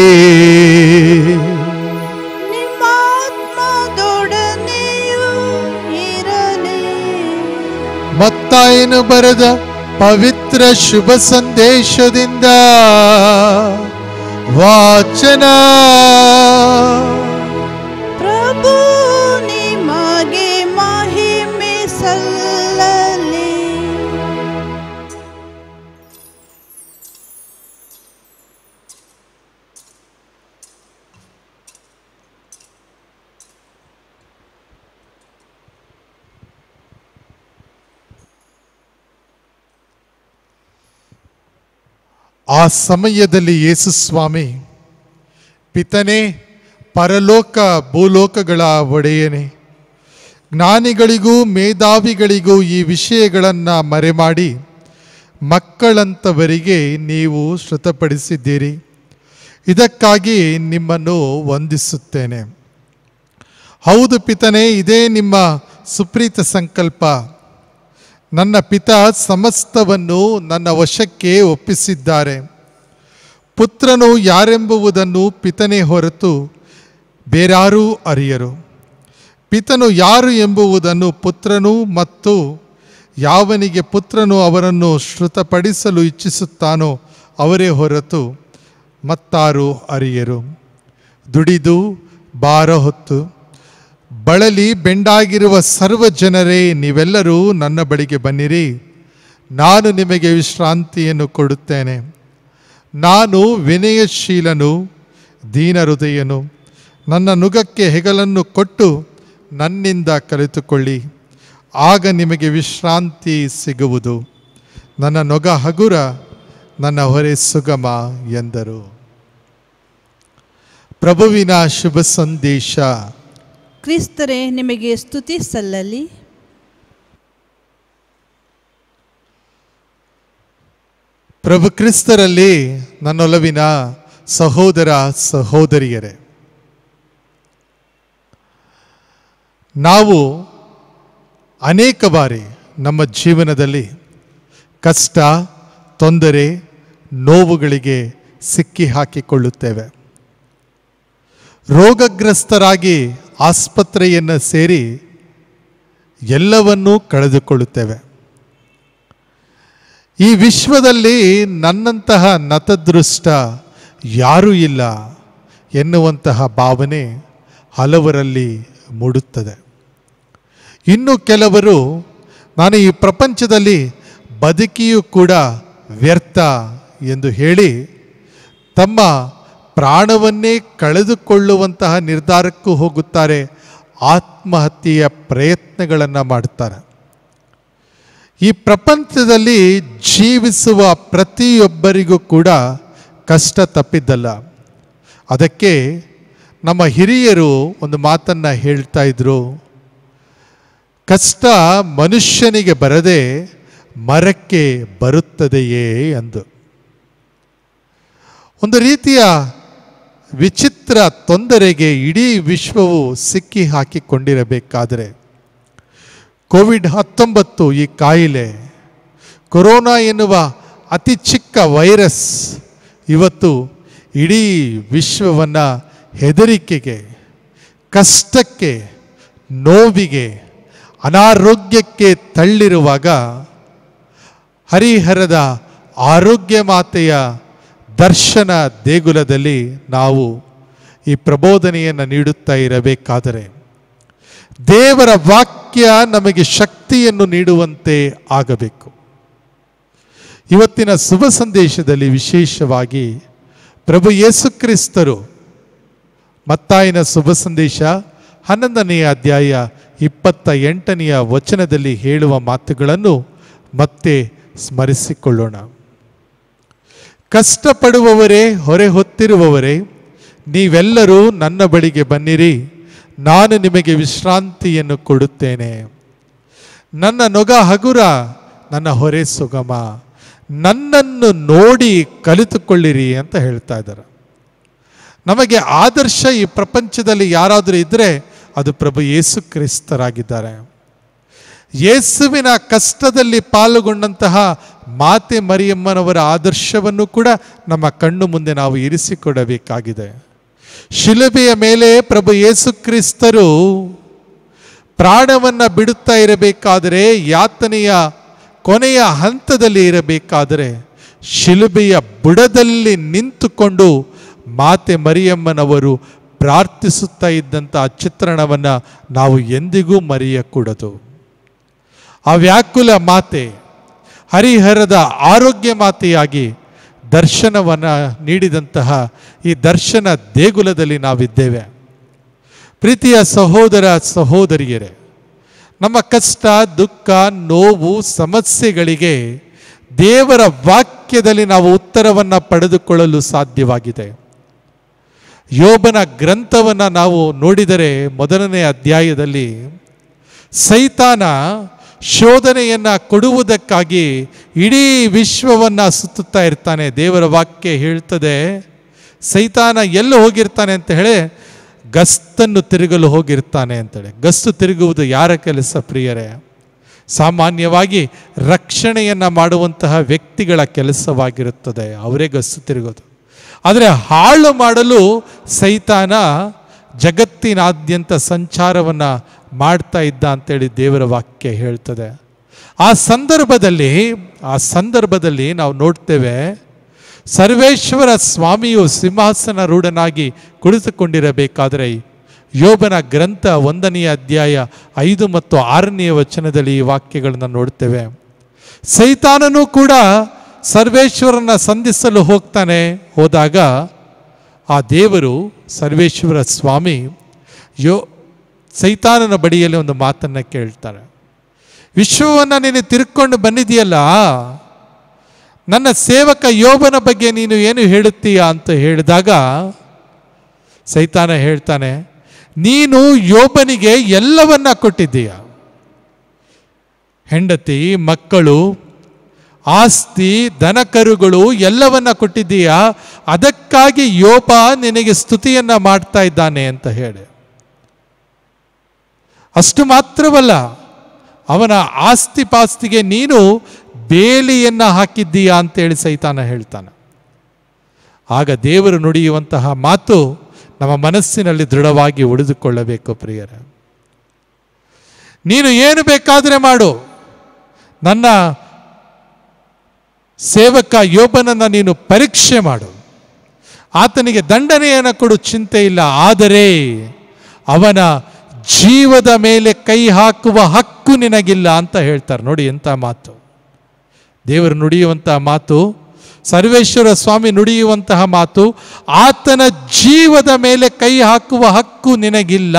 D: ನಿಮ್ಮಾತ್ಮದೊಡನೆಯೂ ಇರಲಿ
C: ಮತ್ತಾಯನು ಬರೆದ ಪವಿತ್ರ ಶುಭ ಸಂದೇಶದಿಂದ ವಾಚನ
D: ಪ್ರಭು ನಿಮಗೆ ಮಹಿಮೆ ಸಲ್ಲಲಿ
C: ಆ ಸಮಯದಲ್ಲಿ ಯೇಸು ಸ್ವಾಮಿ ಪಿತನೇ ಪರಲೋಕ ಭೂಲೋಕಗಳ ಒಡೆಯನೇ ಜ್ಞಾನಿಗಳಿಗೂ ಮೇಧಾವಿಗಳಿಗೂ ಈ ವಿಷಯಗಳನ್ನು ಮರೆಮಾಡಿ ಮಕ್ಕಳಂತವರಿಗೆ ನೀವು ಶ್ರುತಪಡಿಸಿದ್ದೀರಿ ಇದಕ್ಕಾಗಿ ನಿಮ್ಮನ್ನು ವಂದಿಸುತ್ತೇನೆ ಹೌದು ಪಿತನೇ ಇದೇ ನಿಮ್ಮ ಸುಪ್ರೀತ ಸಂಕಲ್ಪ ನನ್ನ ಪಿತ ಸಮಸ್ತವನ್ನು ನನ್ನ ವಶಕ್ಕೆ ಒಪ್ಪಿಸಿದ್ದಾರೆ ಪುತ್ರನು ಯಾರೆಂಬುವುದನ್ನು ಪಿತನೇ ಹೊರತು ಬೇರಾರೂ ಅರಿಯರು ಪಿತನು ಯಾರು ಎಂಬುವುದನ್ನು ಪುತ್ರನು ಮತ್ತು ಯಾವನಿಗೆ ಪುತ್ರನು ಅವರನ್ನು ಶ್ರುತಪಡಿಸಲು ಇಚ್ಛಿಸುತ್ತಾನೋ ಅವರೇ ಹೊರತು ಮತ್ತಾರು ಅರಿಯರು ದುಡಿದು ಭಾರ ಹೊತ್ತು ಬಳಲಿ ಬೆಂಡಾಗಿರುವ ಸರ್ವ ಜನರೇ ನೀವೆಲ್ಲರೂ ನನ್ನ ಬಳಿಗೆ ಬನ್ನಿರಿ ನಾನು ನಿಮಗೆ ವಿಶ್ರಾಂತಿಯನ್ನು ಕೊಡುತ್ತೇನೆ ನಾನು ವಿನಯಶೀಲನು ದೀನ ಹೃದಯನು ನನ್ನ ನುಗಕ್ಕೆ ಹೆಗಲನ್ನು ಕೊಟ್ಟು ನನ್ನಿಂದ ಕಲಿತುಕೊಳ್ಳಿ ಆಗ ನಿಮಗೆ ವಿಶ್ರಾಂತಿ ಸಿಗುವುದು ನನ್ನ ನೊಗ ಹಗುರ ನನ್ನ ಹೊರೆ ಸುಗಮ ಎಂದರು ಪ್ರಭುವಿನ ಶುಭ ಸಂದೇಶ
D: ಕ್ರಿಸ್ತರೇ ನಿಮಗೆ ಸ್ತುತಿ ಸಲ್ಲಲಿ
C: ಪ್ರಭು ಕ್ರಿಸ್ತರಲ್ಲಿ ನನ್ನೊಲವಿನ ಸಹೋದರ ಸಹೋದರಿಯರೇ ನಾವು ಅನೇಕ ಬಾರಿ ನಮ್ಮ ಜೀವನದಲ್ಲಿ ಕಷ್ಟ ತೊಂದರೆ ನೋವುಗಳಿಗೆ ಸಿಕ್ಕಿ ಹಾಕಿಕೊಳ್ಳುತ್ತೇವೆ ರೋಗಗ್ರಸ್ತರಾಗಿ ಆಸ್ಪತ್ರೆಯನ್ನು ಸೇರಿ ಎಲ್ಲವನ್ನೂ ಕಳೆದುಕೊಳ್ಳುತ್ತೇವೆ ಈ ವಿಶ್ವದಲ್ಲಿ ನನ್ನಂತಹ ನತದೃಷ್ಟ ಯಾರೂ ಇಲ್ಲ ಎನ್ನುವಂತಹ ಭಾವನೆ ಹಲವರಲ್ಲಿ ಮೂಡುತ್ತದೆ ಇನ್ನು ಕೆಲವರು ನಾನು ಈ ಪ್ರಪಂಚದಲ್ಲಿ ಬದುಕಿಯೂ ಕೂಡ ವ್ಯರ್ಥ ಎಂದು ಹೇಳಿ ತಮ್ಮ ಪ್ರಾಣವನ್ನೇ ಕಳೆದುಕೊಳ್ಳುವಂತಹ ನಿರ್ಧಾರಕ್ಕೂ ಹೋಗುತ್ತಾರೆ ಆತ್ಮಹತ್ಯೆಯ ಪ್ರಯತ್ನಗಳನ್ನು ಮಾಡುತ್ತಾರೆ ಈ ಪ್ರಪಂಚದಲ್ಲಿ ಜೀವಿಸುವ ಪ್ರತಿಯೊಬ್ಬರಿಗೂ ಕೂಡ ಕಷ್ಟ ತಪ್ಪಿದ್ದಲ್ಲ ಅದಕ್ಕೆ ನಮ್ಮ ಹಿರಿಯರು ಒಂದು ಮಾತನ್ನು ಹೇಳ್ತಾ ಇದ್ರು ಕಷ್ಟ ಮನುಷ್ಯನಿಗೆ ಬರದೆ ಮರಕ್ಕೆ ಬರುತ್ತದೆಯೇ ಎಂದು ಒಂದು ರೀತಿಯ ವಿಚಿತ್ರ ತೊಂದರೆಗೆ ಇಡೀ ವಿಶ್ವವು ಸಿಕ್ಕಿ ಹಾಕಿಕೊಂಡಿರಬೇಕಾದರೆ ಕೋವಿಡ್ ಹತ್ತೊಂಬತ್ತು ಈ ಕಾಯಿಲೆ ಕೊರೋನಾ ಎನ್ನುವ ಅತಿ ಚಿಕ್ಕ ವೈರಸ್ ಇವತ್ತು ಇಡೀ ವಿಶ್ವವನ್ನು ಹೆದರಿಕೆಗೆ ಕಷ್ಟಕ್ಕೆ ನೋವಿಗೆ ಅನಾರೋಗ್ಯಕ್ಕೆ ತಳ್ಳಿರುವಾಗ ಹರಿಹರದ ಆರೋಗ್ಯ ಮಾತೆಯ ದರ್ಶನ ದೇಗುಲದಲ್ಲಿ ನಾವು ಈ ಪ್ರಬೋಧನೆಯನ್ನು ನೀಡುತ್ತಾ ಇರಬೇಕಾದರೆ ದೇವರ ವಾಕ್ಯ ನಮಗೆ ಶಕ್ತಿಯನ್ನು ನೀಡುವಂತೆ ಆಗಬೇಕು ಇವತ್ತಿನ ಶುಭ ಸಂದೇಶದಲ್ಲಿ ವಿಶೇಷವಾಗಿ ಪ್ರಭು ಯೇಸುಕ್ರಿಸ್ತರು ಮತ್ತಾಯಿನ ಶುಭ ಸಂದೇಶ ಹನ್ನೊಂದನೆಯ ಅಧ್ಯಾಯ ಇಪ್ಪತ್ತ ಎಂಟನೆಯ ವಚನದಲ್ಲಿ ಹೇಳುವ ಮಾತುಗಳನ್ನು ಮತ್ತೆ ಸ್ಮರಿಸಿಕೊಳ್ಳೋಣ ಕಷ್ಟಪಡುವವರೇ ಹೊರೆ ಹೊತ್ತಿರುವವರೇ ನೀವೆಲ್ಲರೂ ನನ್ನ ಬಳಿಗೆ ಬನ್ನಿರಿ ನಾನು ನಿಮಗೆ ವಿಶ್ರಾಂತಿಯನ್ನು ಕೊಡುತ್ತೇನೆ ನನ್ನ ನೊಗ ಹಗುರ ನನ್ನ ಹೊರೆ ಸುಗಮ ನನ್ನನ್ನು ನೋಡಿ ಕಲಿತುಕೊಳ್ಳಿರಿ ಅಂತ ಹೇಳ್ತಾ ಇದ್ದಾರೆ ನಮಗೆ ಆದರ್ಶ ಈ ಪ್ರಪಂಚದಲ್ಲಿ ಯಾರಾದರೂ ಇದ್ದರೆ ಅದು ಪ್ರಭು ಯೇಸು ಕ್ರಿಸ್ತರಾಗಿದ್ದಾರೆ ಯೇಸುವಿನ ಕಷ್ಟದಲ್ಲಿ ಪಾಲ್ಗೊಂಡಂತಹ ಮಾತೆ ಮರಿಯಮ್ಮನವರ ಆದರ್ಶವನ್ನು ಕೂಡ ನಮ್ಮ ಕಣ್ಣು ಮುಂದೆ ನಾವು ಇರಿಸಿಕೊಡಬೇಕಾಗಿದೆ ಶಿಲುಬೆಯ ಮೇಲೆ ಪ್ರಭು ಯೇಸು ಕ್ರಿಸ್ತರು ಪ್ರಾಣವನ್ನು ಬಿಡುತ್ತಾ ಇರಬೇಕಾದರೆ ಯಾತನೆಯ ಕೊನೆಯ ಹಂತದಲ್ಲಿ ಇರಬೇಕಾದರೆ ಶಿಲುಬೆಯ ಬುಡದಲ್ಲಿ ನಿಂತುಕೊಂಡು ಮಾತೆ ಮರಿಯಮ್ಮನವರು ಪ್ರಾರ್ಥಿಸುತ್ತಾ ಇದ್ದಂಥ ಆ ಚಿತ್ರಣವನ್ನು ನಾವು ಎಂದಿಗೂ ಮರೆಯಕೂಡದು ಆ ವ್ಯಾಕುಲ ಮಾತೆ ಹರಿಹರದ ಆರೋಗ್ಯ ಮಾತೆಯಾಗಿ ದರ್ಶನವನ್ನು ನೀಡಿದಂತಹ ಈ ದರ್ಶನ ದೇಗುಲದಲ್ಲಿ ನಾವಿದ್ದೇವೆ ಪ್ರೀತಿಯ ಸಹೋದರ ಸಹೋದರಿಯರೇ ನಮ್ಮ ಕಷ್ಟ ದುಃಖ ನೋವು ಸಮಸ್ಯೆಗಳಿಗೆ ದೇವರ ವಾಕ್ಯದಲ್ಲಿ ನಾವು ಉತ್ತರವನ್ನು ಪಡೆದುಕೊಳ್ಳಲು ಸಾಧ್ಯವಾಗಿದೆ ಯೋಬನ ಗ್ರಂಥವನ್ನು ನಾವು ನೋಡಿದರೆ ಮೊದಲನೇ ಅಧ್ಯಾಯದಲ್ಲಿ ಸೈತಾನ ಶೋಧನೆಯನ್ನು ಕೊಡುವುದಕ್ಕಾಗಿ ಇಡೀ ವಿಶ್ವವನ್ನು ಸುತ್ತುತ್ತಾ ಇರ್ತಾನೆ ದೇವರ ವಾಕ್ಯ ಹೇಳ್ತದೆ ಸೈತಾನ ಎಲ್ಲಿ ಹೋಗಿರ್ತಾನೆ ಅಂತ ಹೇಳಿ ಗಸ್ತನ್ನು ತಿರುಗಲು ಹೋಗಿರ್ತಾನೆ ಅಂತೇಳಿ ಗಸ್ತು ತಿರುಗುವುದು ಯಾರ ಕೆಲಸ ಪ್ರಿಯರೇ ಸಾಮಾನ್ಯವಾಗಿ ರಕ್ಷಣೆಯನ್ನು ಮಾಡುವಂತಹ ವ್ಯಕ್ತಿಗಳ ಕೆಲಸವಾಗಿರುತ್ತದೆ ಅವರೇ ಗಸ್ತು ತಿರುಗೋದು ಆದರೆ ಹಾಳು ಮಾಡಲು ಸೈತಾನ ಜಗತ್ತಿನಾದ್ಯಂತ ಸಂಚಾರವನ್ನು ಮಾಡ್ತಾ ಇದ್ದ ಅಂತೇಳಿ ದೇವರ ವಾಕ್ಯ ಹೇಳ್ತದೆ ಆ ಸಂದರ್ಭದಲ್ಲಿ ಆ ಸಂದರ್ಭದಲ್ಲಿ ನಾವು ನೋಡ್ತೇವೆ ಸರ್ವೇಶ್ವರ ಸ್ವಾಮಿಯು ಸಿಂಹಾಸನ ರೂಢನಾಗಿ ಕುಳಿತುಕೊಂಡಿರಬೇಕಾದರೆ ಯೋಬನ ಗ್ರಂಥ ಒಂದನೆಯ ಅಧ್ಯಾಯ ಐದು ಮತ್ತು ಆರನೆಯ ವಚನದಲ್ಲಿ ಈ ವಾಕ್ಯಗಳನ್ನು ನೋಡ್ತೇವೆ ಸೈತಾನನೂ ಕೂಡ ಸರ್ವೇಶ್ವರನ ಸಂಧಿಸಲು ಹೋಗ್ತಾನೆ ಹೋದಾಗ ಆ ದೇವರು ಸರ್ವೇಶ್ವರ ಸ್ವಾಮಿ ಯೋ ಸೈತಾನನ ಬಳಿಯಲ್ಲಿ ಒಂದು ಮಾತನ್ನು ಕೇಳ್ತಾರೆ ವಿಶ್ವವನ್ನು ನೀನು ತಿರ್ಕೊಂಡು ಬಂದಿದೆಯಲ್ಲ ನನ್ನ ಸೇವಕ ಯೋಬನ ಬಗ್ಗೆ ನೀನು ಏನು ಹೇಳುತ್ತೀಯಾ ಅಂತ ಹೇಳಿದಾಗ ಸೈತಾನ ಹೇಳ್ತಾನೆ ನೀನು ಯೋಬನಿಗೆ ಎಲ್ಲವನ್ನ ಕೊಟ್ಟಿದ್ದೀಯ ಹೆಂಡತಿ ಮಕ್ಕಳು ಆಸ್ತಿ ದನಕರುಗಳು ಎಲ್ಲವನ್ನ ಕೊಟ್ಟಿದ್ದೀಯಾ ಅದಕ್ಕಾಗಿ ಯೋಬ ನಿನಗೆ ಸ್ತುತಿಯನ್ನ ಮಾಡ್ತಾ ಇದ್ದಾನೆ ಅಂತ ಹೇಳಿ ಅಷ್ಟು ಮಾತ್ರವಲ್ಲ ಅವನ ಆಸ್ತಿ ಪಾಸ್ತಿಗೆ ನೀನು ಬೇಲಿಯನ್ನ ಹಾಕಿದ್ದೀಯಾ ಅಂತೇಳಿ ಸೈತಾನ ಹೇಳ್ತಾನೆ ಆಗ ದೇವರು ನುಡಿಯುವಂತಹ ಮಾತು ನಮ್ಮ ಮನಸ್ಸಿನಲ್ಲಿ ದೃಢವಾಗಿ ಉಳಿದುಕೊಳ್ಳಬೇಕು ಪ್ರಿಯರೇ ನೀನು ಏನು ಬೇಕಾದರೆ ಮಾಡು ನನ್ನ ಸೇವಕ ಯೋಬನನ್ನು ನೀನು ಪರೀಕ್ಷೆ ಮಾಡು ಆತನಿಗೆ ದಂಡನೆಯನ್ನು ಕೊಡು ಚಿಂತೆ ಇಲ್ಲ ಆದರೆ ಅವನ ಜೀವದ ಮೇಲೆ ಕೈ ಹಾಕುವ ಹಕ್ಕು ನಿನಗಿಲ್ಲ ಅಂತ ಹೇಳ್ತಾರೆ ನೋಡಿ ಎಂಥ ಮಾತು ದೇವರು ನುಡಿಯುವಂತಹ ಮಾತು ಸರ್ವೇಶ್ವರ ಸ್ವಾಮಿ ನುಡಿಯುವಂತಹ ಮಾತು ಆತನ ಜೀವದ ಮೇಲೆ ಕೈ ಹಾಕುವ ಹಕ್ಕು ನಿನಗಿಲ್ಲ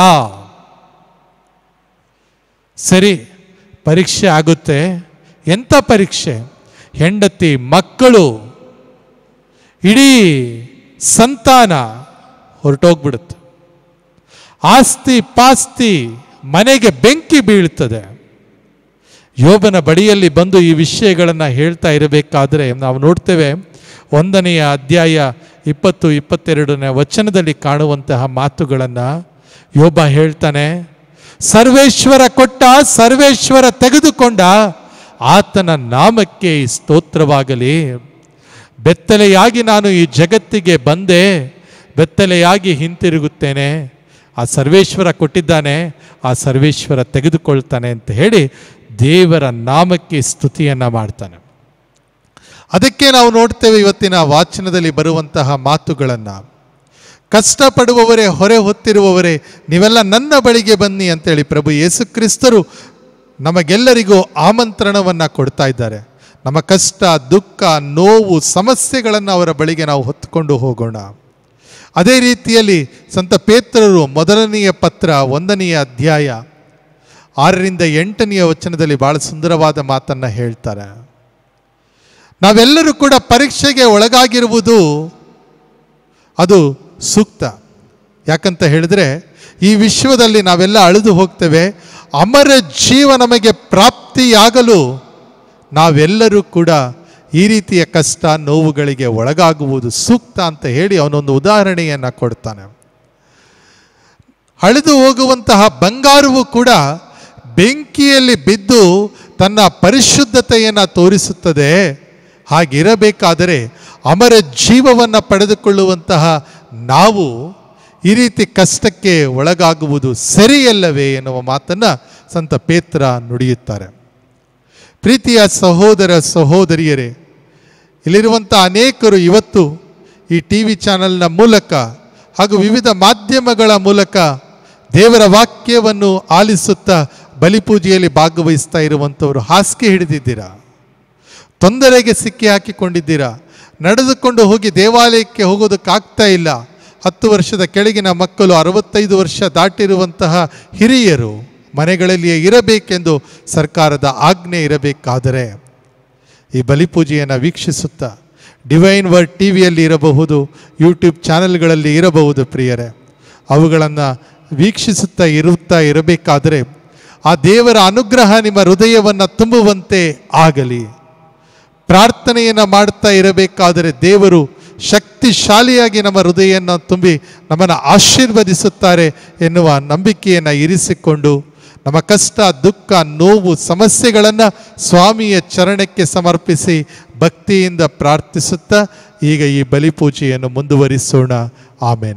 C: ಸರಿ ಪರೀಕ್ಷೆ ಆಗುತ್ತೆ ಎಂಥ ಪರೀಕ್ಷೆ ಹೆಂಡತಿ ಮಕ್ಕಳು ಇಡೀ ಸಂತಾನ ಹೊರಟೋಗ್ಬಿಡುತ್ತೆ ಆಸ್ತಿ ಪಾಸ್ತಿ ಮನೆಗೆ ಬೆಂಕಿ ಬೀಳ್ತದೆ ಯೋಬನ ಬಳಿಯಲ್ಲಿ ಬಂದು ಈ ವಿಷಯಗಳನ್ನು ಹೇಳ್ತಾ ಇರಬೇಕಾದ್ರೆ ನಾವು ನೋಡ್ತೇವೆ ಒಂದನೆಯ ಅಧ್ಯಾಯ ಇಪ್ಪತ್ತು ಇಪ್ಪತ್ತೆರಡನೇ ವಚನದಲ್ಲಿ ಕಾಣುವಂತಹ ಮಾತುಗಳನ್ನು ಯೋಬ ಹೇಳ್ತಾನೆ ಸರ್ವೇಶ್ವರ ಕೊಟ್ಟ ಸರ್ವೇಶ್ವರ ತೆಗೆದುಕೊಂಡ ಆತನ ನಾಮಕ್ಕೆ ಸ್ತೋತ್ರವಾಗಲಿ ಬೆತ್ತಲೆಯಾಗಿ ನಾನು ಈ ಜಗತ್ತಿಗೆ ಬಂದೆ ಬೆತ್ತಲೆಯಾಗಿ ಹಿಂತಿರುಗುತ್ತೇನೆ ಆ ಸರ್ವೇಶ್ವರ ಕೊಟ್ಟಿದ್ದಾನೆ ಆ ಸರ್ವೇಶ್ವರ ತೆಗೆದುಕೊಳ್ತಾನೆ ಅಂತ ಹೇಳಿ ದೇವರ ನಾಮಕ್ಕೆ ಸ್ತುತಿಯನ್ನು ಮಾಡ್ತಾನೆ ಅದಕ್ಕೆ ನಾವು ನೋಡ್ತೇವೆ ಇವತ್ತಿನ ವಾಚನದಲ್ಲಿ ಬರುವಂತಹ ಮಾತುಗಳನ್ನು ಕಷ್ಟಪಡುವವರೇ ಹೊರೆ ಹೊತ್ತಿರುವವರೇ ನೀವೆಲ್ಲ ನನ್ನ ಬಳಿಗೆ ಬನ್ನಿ ಅಂತೇಳಿ ಪ್ರಭು ಯೇಸು ಕ್ರಿಸ್ತರು ನಮಗೆಲ್ಲರಿಗೂ ಆಮಂತ್ರಣವನ್ನು ಕೊಡ್ತಾ ಇದ್ದಾರೆ ನಮ್ಮ ಕಷ್ಟ ದುಃಖ ನೋವು ಸಮಸ್ಯೆಗಳನ್ನು ಅವರ ಬಳಿಗೆ ನಾವು ಹೊತ್ತುಕೊಂಡು ಹೋಗೋಣ ಅದೇ ರೀತಿಯಲ್ಲಿ ಸಂತ ಪೇತ್ರರು ಮೊದಲನೆಯ ಪತ್ರ ಒಂದನೆಯ ಅಧ್ಯಾಯ ಆರರಿಂದ ಎಂಟನೆಯ ವಚನದಲ್ಲಿ ಬಹಳ ಸುಂದರವಾದ ಮಾತನ್ನು ಹೇಳ್ತಾರೆ ನಾವೆಲ್ಲರೂ ಕೂಡ ಪರೀಕ್ಷೆಗೆ ಒಳಗಾಗಿರುವುದು ಅದು ಸೂಕ್ತ ಯಾಕಂತ ಹೇಳಿದ್ರೆ ಈ ವಿಶ್ವದಲ್ಲಿ ನಾವೆಲ್ಲ ಅಳಿದು ಹೋಗ್ತೇವೆ ಅಮರ ಜೀವ ನಮಗೆ ಪ್ರಾಪ್ತಿಯಾಗಲು ನಾವೆಲ್ಲರೂ ಕೂಡ ಈ ರೀತಿಯ ಕಷ್ಟ ನೋವುಗಳಿಗೆ ಒಳಗಾಗುವುದು ಸೂಕ್ತ ಅಂತ ಹೇಳಿ ಅವನೊಂದು ಉದಾಹರಣೆಯನ್ನು ಕೊಡ್ತಾನೆ ಅಳಿದು ಹೋಗುವಂತಹ ಬಂಗಾರವು ಕೂಡ ಬೆಂಕಿಯಲ್ಲಿ ಬಿದ್ದು ತನ್ನ ಪರಿಶುದ್ಧತೆಯನ್ನು ತೋರಿಸುತ್ತದೆ ಹಾಗಿರಬೇಕಾದರೆ ಅಮರ ಜೀವವನ್ನು ಪಡೆದುಕೊಳ್ಳುವಂತಹ ನಾವು ಈ ರೀತಿ ಕಷ್ಟಕ್ಕೆ ಒಳಗಾಗುವುದು ಸರಿಯಲ್ಲವೇ ಎನ್ನುವ ಮಾತನ್ನು ಸಂತ ಪೇತ್ರ ನುಡಿಯುತ್ತಾರೆ ಪ್ರೀತಿಯ ಸಹೋದರ ಸಹೋದರಿಯರೇ ಇಲ್ಲಿರುವಂಥ ಅನೇಕರು ಇವತ್ತು ಈ ಟಿ ವಿ ಚಾನೆಲ್ನ ಮೂಲಕ ಹಾಗೂ ವಿವಿಧ ಮಾಧ್ಯಮಗಳ ಮೂಲಕ ದೇವರ ವಾಕ್ಯವನ್ನು ಆಲಿಸುತ್ತಾ ಬಲಿಪೂಜೆಯಲ್ಲಿ ಭಾಗವಹಿಸ್ತಾ ಇರುವಂಥವರು ಹಾಸಿಗೆ ಹಿಡಿದಿದ್ದೀರಾ ತೊಂದರೆಗೆ ಸಿಕ್ಕಿ ಹಾಕಿಕೊಂಡಿದ್ದೀರಾ ನಡೆದುಕೊಂಡು ಹೋಗಿ ದೇವಾಲಯಕ್ಕೆ ಹೋಗೋದಕ್ಕಾಗ್ತಾ ಇಲ್ಲ ಹತ್ತು ವರ್ಷದ ಕೆಳಗಿನ ಮಕ್ಕಳು ಅರವತ್ತೈದು ವರ್ಷ ದಾಟಿರುವಂತಹ ಹಿರಿಯರು ಮನೆಗಳಲ್ಲಿಯೇ ಇರಬೇಕೆಂದು ಸರ್ಕಾರದ ಆಜ್ಞೆ ಇರಬೇಕಾದರೆ ಈ ಬಲಿಪೂಜೆಯನ್ನು ವೀಕ್ಷಿಸುತ್ತಾ ಡಿವೈನ್ ವರ್ಡ್ ಟಿ ವಿಯಲ್ಲಿ ಇರಬಹುದು ಯೂಟ್ಯೂಬ್ ಚಾನೆಲ್ಗಳಲ್ಲಿ ಇರಬಹುದು ಪ್ರಿಯರೇ ಅವುಗಳನ್ನು ವೀಕ್ಷಿಸುತ್ತಾ ಇರುತ್ತಾ ಇರಬೇಕಾದರೆ ಆ ದೇವರ ಅನುಗ್ರಹ ನಿಮ್ಮ ಹೃದಯವನ್ನು ತುಂಬುವಂತೆ ಆಗಲಿ ಪ್ರಾರ್ಥನೆಯನ್ನು ಮಾಡ್ತಾ ಇರಬೇಕಾದರೆ ದೇವರು ಶಕ್ತಿಶಾಲಿಯಾಗಿ ನಮ್ಮ ಹೃದಯವನ್ನು ತುಂಬಿ ನಮ್ಮನ್ನು ಆಶೀರ್ವದಿಸುತ್ತಾರೆ ಎನ್ನುವ ನಂಬಿಕೆಯನ್ನು ಇರಿಸಿಕೊಂಡು ನಮ್ಮ ಕಷ್ಟ ದುಃಖ ನೋವು ಸಮಸ್ಯೆಗಳನ್ನು ಸ್ವಾಮಿಯ ಚರಣಕ್ಕೆ ಸಮರ್ಪಿಸಿ ಭಕ್ತಿಯಿಂದ ಪ್ರಾರ್ಥಿಸುತ್ತಾ ಈಗ ಈ ಬಲಿಪೂಜೆಯನ್ನು ಮುಂದುವರಿಸೋಣ ಆಮೇನ್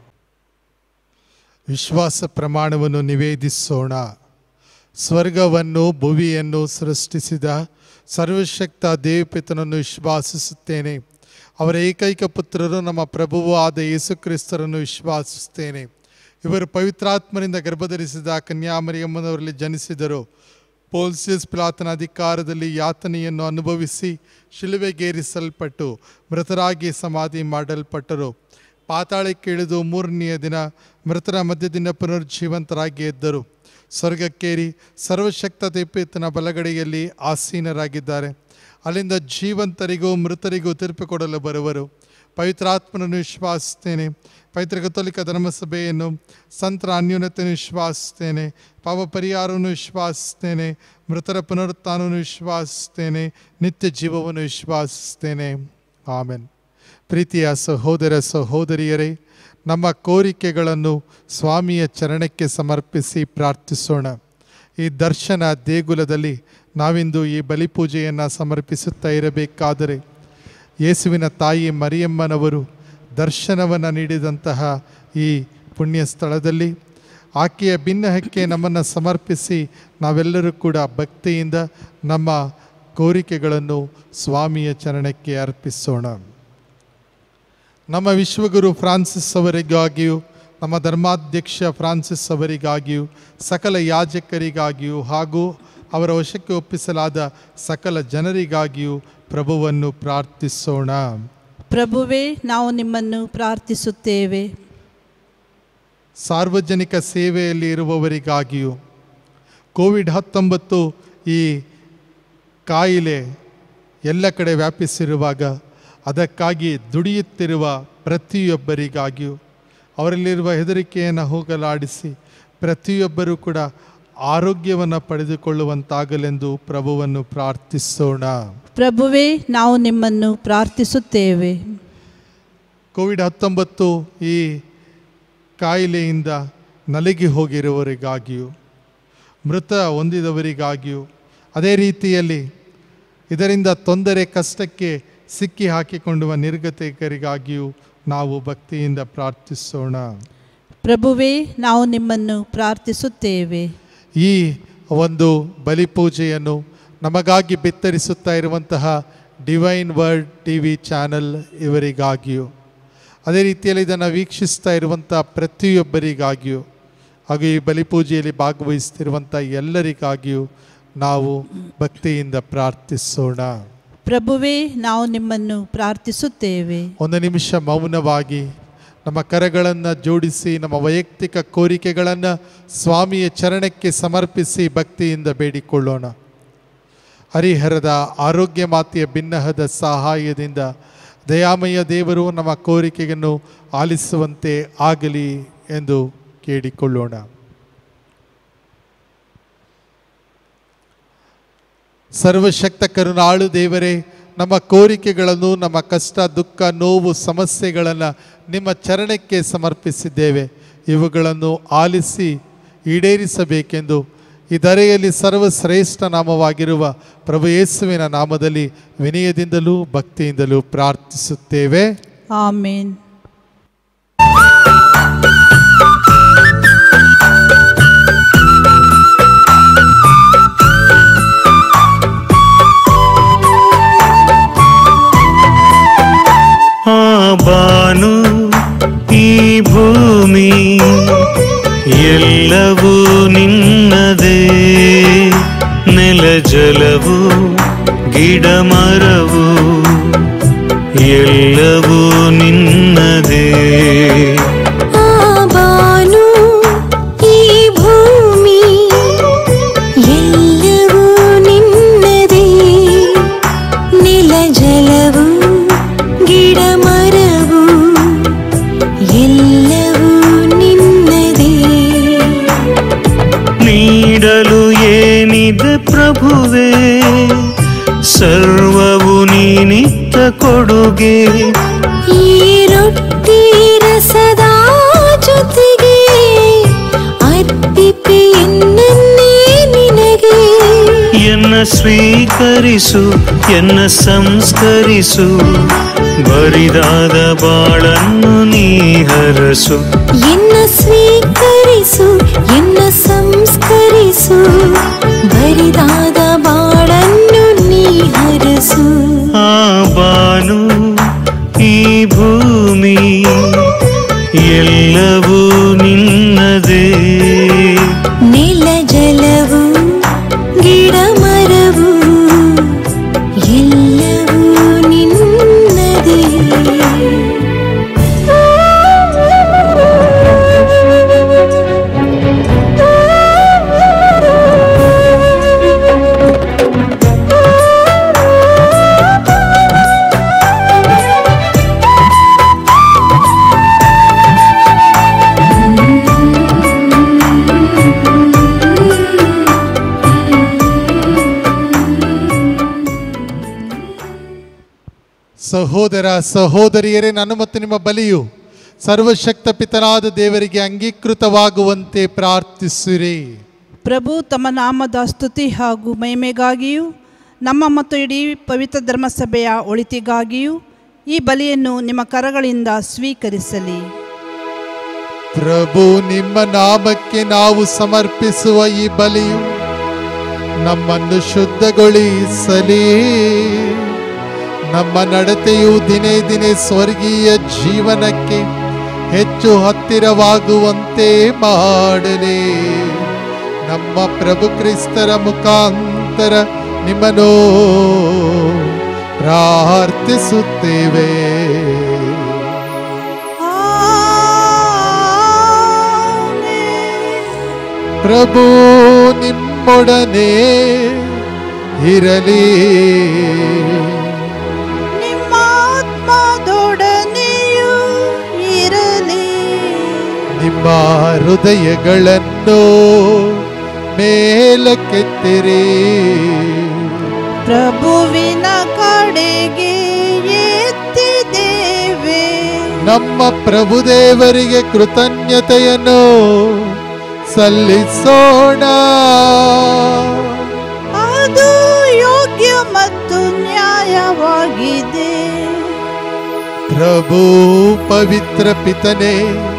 C: ವಿಶ್ವಾಸ ಪ್ರಮಾಣವನ್ನು ನಿವೇದಿಸೋಣ ಸ್ವರ್ಗವನ್ನು ಭುವಿಯನ್ನು ಸೃಷ್ಟಿಸಿದ ಸರ್ವಶಕ್ತ ದೇವಪಿತನನ್ನು ವಿಶ್ವಾಸಿಸುತ್ತೇನೆ ಅವರ ಏಕೈಕ ಪುತ್ರರು ನಮ್ಮ ಪ್ರಭುವೂ ಆದ ಯೇಸುಕ್ರಿಸ್ತರನ್ನು ವಿಶ್ವಾಸಿಸುತ್ತೇನೆ ಇವರು ಪವಿತ್ರಾತ್ಮರಿಂದ ಗರ್ಭಧರಿಸಿದ ಕನ್ಯಾಮರಿಯಮ್ಮನವರಲ್ಲಿ ಜನಿಸಿದರು ಪೋಲ್ಸಿಯಸ್ ಪಿಲಾತನ ಅಧಿಕಾರದಲ್ಲಿ ಯಾತನೆಯನ್ನು ಅನುಭವಿಸಿ ಶಿಲುವೆಗೇರಿಸಲ್ಪಟ್ಟು ಮೃತರಾಗಿ ಸಮಾಧಿ ಮಾಡಲ್ಪಟ್ಟರು ಪಾತಾಳಕ್ಕೆ ಇಳಿದು ಮೂರನೆಯ ದಿನ ಮೃತರ ಮಧ್ಯದಿಂದ ಪುನರ್ಜೀವಂತರಾಗಿ ಎದ್ದರು ಸ್ವರ್ಗಕ್ಕೇರಿ ಸರ್ವಶಕ್ತ ದೇಪೇತನ ಬಲಗಡೆಯಲ್ಲಿ ಆಸೀನರಾಗಿದ್ದಾರೆ ಅಲ್ಲಿಂದ ಜೀವಂತರಿಗೂ ಮೃತರಿಗೂ ತೀರ್ಪು ಕೊಡಲು ಬರುವರು ಪವಿತ್ರಾತ್ಮನನ್ನು ವಿಶ್ವಾಸಿಸ್ತೇನೆ ಪವಿತ್ರ ಕಥೋಲಿಕ ಧರ್ಮಸಭೆಯನ್ನು ಸಂತರ ಅನ್ಯೂನತೆಯನ್ನು ವಿಶ್ವಾಸಿಸ್ತೇನೆ ಪಾಪ ಪರಿಹಾರವನ್ನು ವಿಶ್ವಾಸಿಸ್ತೇನೆ ಮೃತರ ಪುನರುತ್ಥಾನವನ್ನು ವಿಶ್ವಾಸಿಸ್ತೇನೆ ನಿತ್ಯ ಜೀವವನ್ನು ವಿಶ್ವಾಸಿಸ್ತೇನೆ ಆಮೆನ್ ಪ್ರೀತಿಯ ಸಹೋದರ ಸಹೋದರಿಯರೇ ನಮ್ಮ ಕೋರಿಕೆಗಳನ್ನು ಸ್ವಾಮಿಯ ಚರಣಕ್ಕೆ ಸಮರ್ಪಿಸಿ ಪ್ರಾರ್ಥಿಸೋಣ ಈ ದರ್ಶನ ದೇಗುಲದಲ್ಲಿ ನಾವಿಂದು ಈ ಬಲಿಪೂಜೆಯನ್ನು ಸಮರ್ಪಿಸುತ್ತಾ ಇರಬೇಕಾದರೆ ಯೇಸುವಿನ ತಾಯಿ ಮರಿಯಮ್ಮನವರು ದರ್ಶನವನ್ನು ನೀಡಿದಂತಹ ಈ ಪುಣ್ಯ ಸ್ಥಳದಲ್ಲಿ ಆಕೆಯ ಭಿನ್ನಹಕ್ಕೆ ನಮ್ಮನ್ನು ಸಮರ್ಪಿಸಿ ನಾವೆಲ್ಲರೂ ಕೂಡ ಭಕ್ತಿಯಿಂದ ನಮ್ಮ ಕೋರಿಕೆಗಳನ್ನು ಸ್ವಾಮಿಯ ಚರಣಕ್ಕೆ ಅರ್ಪಿಸೋಣ ನಮ್ಮ ವಿಶ್ವಗುರು ಫ್ರಾನ್ಸಿಸ್ ಅವರಿಗಾಗಿಯೂ ನಮ್ಮ ಧರ್ಮಾಧ್ಯಕ್ಷ ಫ್ರಾನ್ಸಿಸ್ ಅವರಿಗಾಗಿಯೂ ಸಕಲ ಯಾಜಕರಿಗಾಗಿಯೂ ಹಾಗೂ ಅವರ ವಶಕ್ಕೆ ಒಪ್ಪಿಸಲಾದ ಸಕಲ ಜನರಿಗಾಗಿಯೂ ಪ್ರಭುವನ್ನು ಪ್ರಾರ್ಥಿಸೋಣ
D: ಪ್ರಭುವೇ ನಾವು ನಿಮ್ಮನ್ನು ಪ್ರಾರ್ಥಿಸುತ್ತೇವೆ
C: ಸಾರ್ವಜನಿಕ ಸೇವೆಯಲ್ಲಿ ಇರುವವರಿಗಾಗಿಯೂ ಕೋವಿಡ್ ಹತ್ತೊಂಬತ್ತು ಈ ಕಾಯಿಲೆ ಎಲ್ಲ ಕಡೆ ವ್ಯಾಪಿಸಿರುವಾಗ ಅದಕ್ಕಾಗಿ ದುಡಿಯುತ್ತಿರುವ ಪ್ರತಿಯೊಬ್ಬರಿಗಾಗಿಯೂ ಅವರಲ್ಲಿರುವ ಹೆದರಿಕೆಯನ್ನು ಹೋಗಲಾಡಿಸಿ ಪ್ರತಿಯೊಬ್ಬರೂ ಕೂಡ ಆರೋಗ್ಯವನ್ನು ಪಡೆದುಕೊಳ್ಳುವಂತಾಗಲೆಂದು ಪ್ರಭುವನ್ನು ಪ್ರಾರ್ಥಿಸೋಣ
D: ಪ್ರಭುವೇ ನಾವು ನಿಮ್ಮನ್ನು ಪ್ರಾರ್ಥಿಸುತ್ತೇವೆ
C: ಕೋವಿಡ್ ಹತ್ತೊಂಬತ್ತು ಈ ಕಾಯಿಲೆಯಿಂದ ನಲಗಿ ಹೋಗಿರುವವರಿಗಾಗಿಯೂ ಮೃತ ಹೊಂದಿದವರಿಗಾಗಿಯೂ ಅದೇ ರೀತಿಯಲ್ಲಿ ಇದರಿಂದ ತೊಂದರೆ ಕಷ್ಟಕ್ಕೆ ಸಿಕ್ಕಿ ಹಾಕಿಕೊಂಡುವ ನಿರ್ಗತಿಕರಿಗಾಗಿಯೂ ನಾವು ಭಕ್ತಿಯಿಂದ ಪ್ರಾರ್ಥಿಸೋಣ
D: ಪ್ರಭುವೇ ನಾವು ನಿಮ್ಮನ್ನು ಪ್ರಾರ್ಥಿಸುತ್ತೇವೆ
C: ಈ ಒಂದು ಬಲಿಪೂಜೆಯನ್ನು ನಮಗಾಗಿ ಬಿತ್ತರಿಸುತ್ತಾ ಇರುವಂತಹ divine word T V channel ಇವರಿಗಾಗಿಯೂ ಅದೇ ರೀತಿಯಲ್ಲಿ ಇದನ್ನು ವೀಕ್ಷಿಸ್ತಾ ಇರುವಂಥ ಪ್ರತಿಯೊಬ್ಬರಿಗಾಗಿಯೂ ಹಾಗೂ ಈ ಬಲಿಪೂಜೆಯಲ್ಲಿ ಭಾಗವಹಿಸ್ತಿರುವಂಥ ಎಲ್ಲರಿಗಾಗಿಯೂ ನಾವು ಭಕ್ತಿಯಿಂದ ಪ್ರಾರ್ಥಿಸೋಣ
D: ಪ್ರಭುವೇ ನಾವು ನಿಮ್ಮನ್ನು ಪ್ರಾರ್ಥಿಸುತ್ತೇವೆ
C: ಒಂದು ನಿಮಿಷ ಮೌನವಾಗಿ ನಮ್ಮ ಕರಗಳನ್ನು ಜೋಡಿಸಿ ನಮ್ಮ ವೈಯಕ್ತಿಕ ಕೋರಿಕೆಗಳನ್ನು ಸ್ವಾಮಿಯ ಚರಣಕ್ಕೆ ಸಮರ್ಪಿಸಿ ಭಕ್ತಿಯಿಂದ ಬೇಡಿಕೊಳ್ಳೋಣ ಹರಿಹರದ ಆರೋಗ್ಯ ಮಾತೆಯ ಭಿನ್ನಹದ ಸಹಾಯದಿಂದ ದಯಾಮಯ ದೇವರು ನಮ್ಮ ಕೋರಿಕೆಯನ್ನು ಆಲಿಸುವಂತೆ ಆಗಲಿ ಎಂದು ಕೇಳಿಕೊಳ್ಳೋಣ ಸರ್ವಶಕ್ತ ಕರುಣಾಳು ದೇವರೇ ನಮ್ಮ ಕೋರಿಕೆಗಳನ್ನು ನಮ್ಮ ಕಷ್ಟ ದುಃಖ ನೋವು ಸಮಸ್ಯೆಗಳನ್ನು ನಿಮ್ಮ ಚರಣಕ್ಕೆ ಸಮರ್ಪಿಸಿದ್ದೇವೆ ಇವುಗಳನ್ನು ಆಲಿಸಿ ಈಡೇರಿಸಬೇಕೆಂದು ಈ ಧರೆಯಲ್ಲಿ ಸರ್ವಶ್ರೇಷ್ಠ ನಾಮವಾಗಿರುವ ಪ್ರಭು ಯೇಸುವಿನ ನಾಮದಲ್ಲಿ ವಿನಯದಿಂದಲೂ ಭಕ್ತಿಯಿಂದಲೂ ಪ್ರಾರ್ಥಿಸುತ್ತೇವೆ
D: ಆಮೇನ್
F: ಆ ಬಾನು ಈ ಭೂಮಿ ಎಲ್ಲವೂ ನಿನ್ನದೇ ನೆಲ ಜಲವು ಗಿಡ ಮರವು ಎಲ್ಲವೂ ನಿನ್ನದೇ
B: ಆ ಬಾನು ಈ ಭೂಮಿ ಎಲ್ಲವೂ ನಿನ್ನದೇ ನೆಲ ಜಲವು ಗಿಡ ಮರವು ಎಲ್ಲವೂ ನಿನ್ನದೇ
F: ನೀಡಲು ಏನಿದೆ ಪ್ರಭುವೇ ಸರ್ವವು ನೀನಿತ್ತ ಕೊಡುಗೆ
B: ಈ ರೊಟ್ಟಿ ರಸದ ಜೊತೆಗೆ ಅರ್ಪಿಪೆ ಎನ್ನನ್ನೇ ನಿನಗೆ
F: ಎನ್ನ ಸ್ವೀಕರಿಸು ಎನ್ನ ಸಂಸ್ಕರಿಸು ಬರಿದಾದ ಬಾಳನ್ನು ನೀ ಹರಸು
B: ಎನ್ನ ಸ್ವೀಕರಿಸು ಎನ್ನ ಸಂಸ್ಕರಿಸು ಬರಿದಾದ ಬಾಳನ್ನು ನೀ ಹರಸು
F: ಆ ಬಾನು ಈ ಭೂಮಿ ಎಲ್ಲವೂ ನಿನ್ನದೇ
B: ನೆಲ ಜಲವು ಗಿಡ ಮರವು ಎಲ್ಲವೂ ನಿನ್ನದೇ
C: ಸಹೋದರ ಸಹೋದರಿಯರೇ ನನ್ನ ಮತ್ತು ನಿಮ್ಮ ಬಲಿಯು ಸರ್ವಶಕ್ತ ಪಿತನಾದ ದೇವರಿಗೆ ಅಂಗೀಕೃತವಾಗುವಂತೆ ಪ್ರಾರ್ಥಿಸಿರಿ
D: ಪ್ರಭು ತಮ್ಮ ನಾಮದ ಸ್ತುತಿ ಹಾಗೂ ಮಹಿಮೆಗಾಗಿಯೂ ನಮ್ಮ ಮತ್ತು ಇಡೀ ಪವಿತ್ರ ಧರ್ಮಸಭೆಯ ಒಳಿತಿಗಾಗಿಯೂ ಈ ಬಲಿಯನ್ನು ನಿಮ್ಮ ಕರಗಳಿಂದ ಸ್ವೀಕರಿಸಲಿ
C: ಪ್ರಭು ನಿಮ್ಮ ನಾಮಕ್ಕೆ ನಾವು ಸಮರ್ಪಿಸುವ ಈ ಬಲಿಯು ನಮ್ಮನ್ನು ಶುದ್ಧಗೊಳಿಸಲಿ ನಮ್ಮ ನಡತೆಯು ದಿನೇ ದಿನೇ ಸ್ವರ್ಗೀಯ ಜೀವನಕ್ಕೆ ಹೆಚ್ಚು ಹತ್ತಿರವಾಗುವಂತೆ ಮಾಡಲಿ ನಮ್ಮ ಪ್ರಭು ಕ್ರಿಸ್ತರ ಮುಖಾಂತರ ನಿಮ್ಮನ್ನು ಪ್ರಾರ್ಥಿಸುತ್ತೇವೆ ಪ್ರಭು ನಿಮ್ಮೊಡನೆ ಇರಲಿ
D: ನಿಮ್ಮ ಆತ್ಮದೊಡನೆಯೂ ಇರಲಿ
C: ನಿಮ್ಮ ಹೃದಯಗಳನ್ನು ಮೇಲಕ್ಕೆತ್ತಿರಿ
D: ಪ್ರಭುವಿನ ಕಡೆಗೆ ಎತ್ತಿದ್ದೇವೆ
C: ನಮ್ಮ ಪ್ರಭುದೇವರಿಗೆ ಕೃತಜ್ಞತೆಯನ್ನು ಸಲ್ಲಿಸೋಣ
D: ಅದು ಯೋಗ್ಯ ಮತ್ತು ನ್ಯಾಯವಾಗಿದೆ
C: ಪ್ರಭು ಪವಿತ್ರ ಪಿತನೇ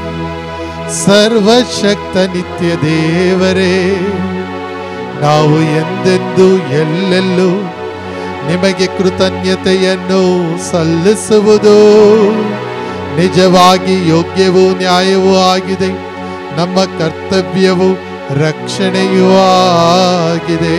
C: ಸರ್ವಶಕ್ತ ನಿತ್ಯ ದೇವರೇ ನಾವು ಎಂದೆಂದು ಎಲ್ಲೆಲ್ಲೂ ನಿಮಗೆ ಕೃತಜ್ಞತೆಯನ್ನು ಸಲ್ಲಿಸುವುದು ನಿಜವಾಗಿ ಯೋಗ್ಯವೂ ನ್ಯಾಯವೂ ಆಗಿದೆ ನಮ್ಮ ಕರ್ತವ್ಯವೂ ರಕ್ಷಣೆಯೂ ಆಗಿದೆ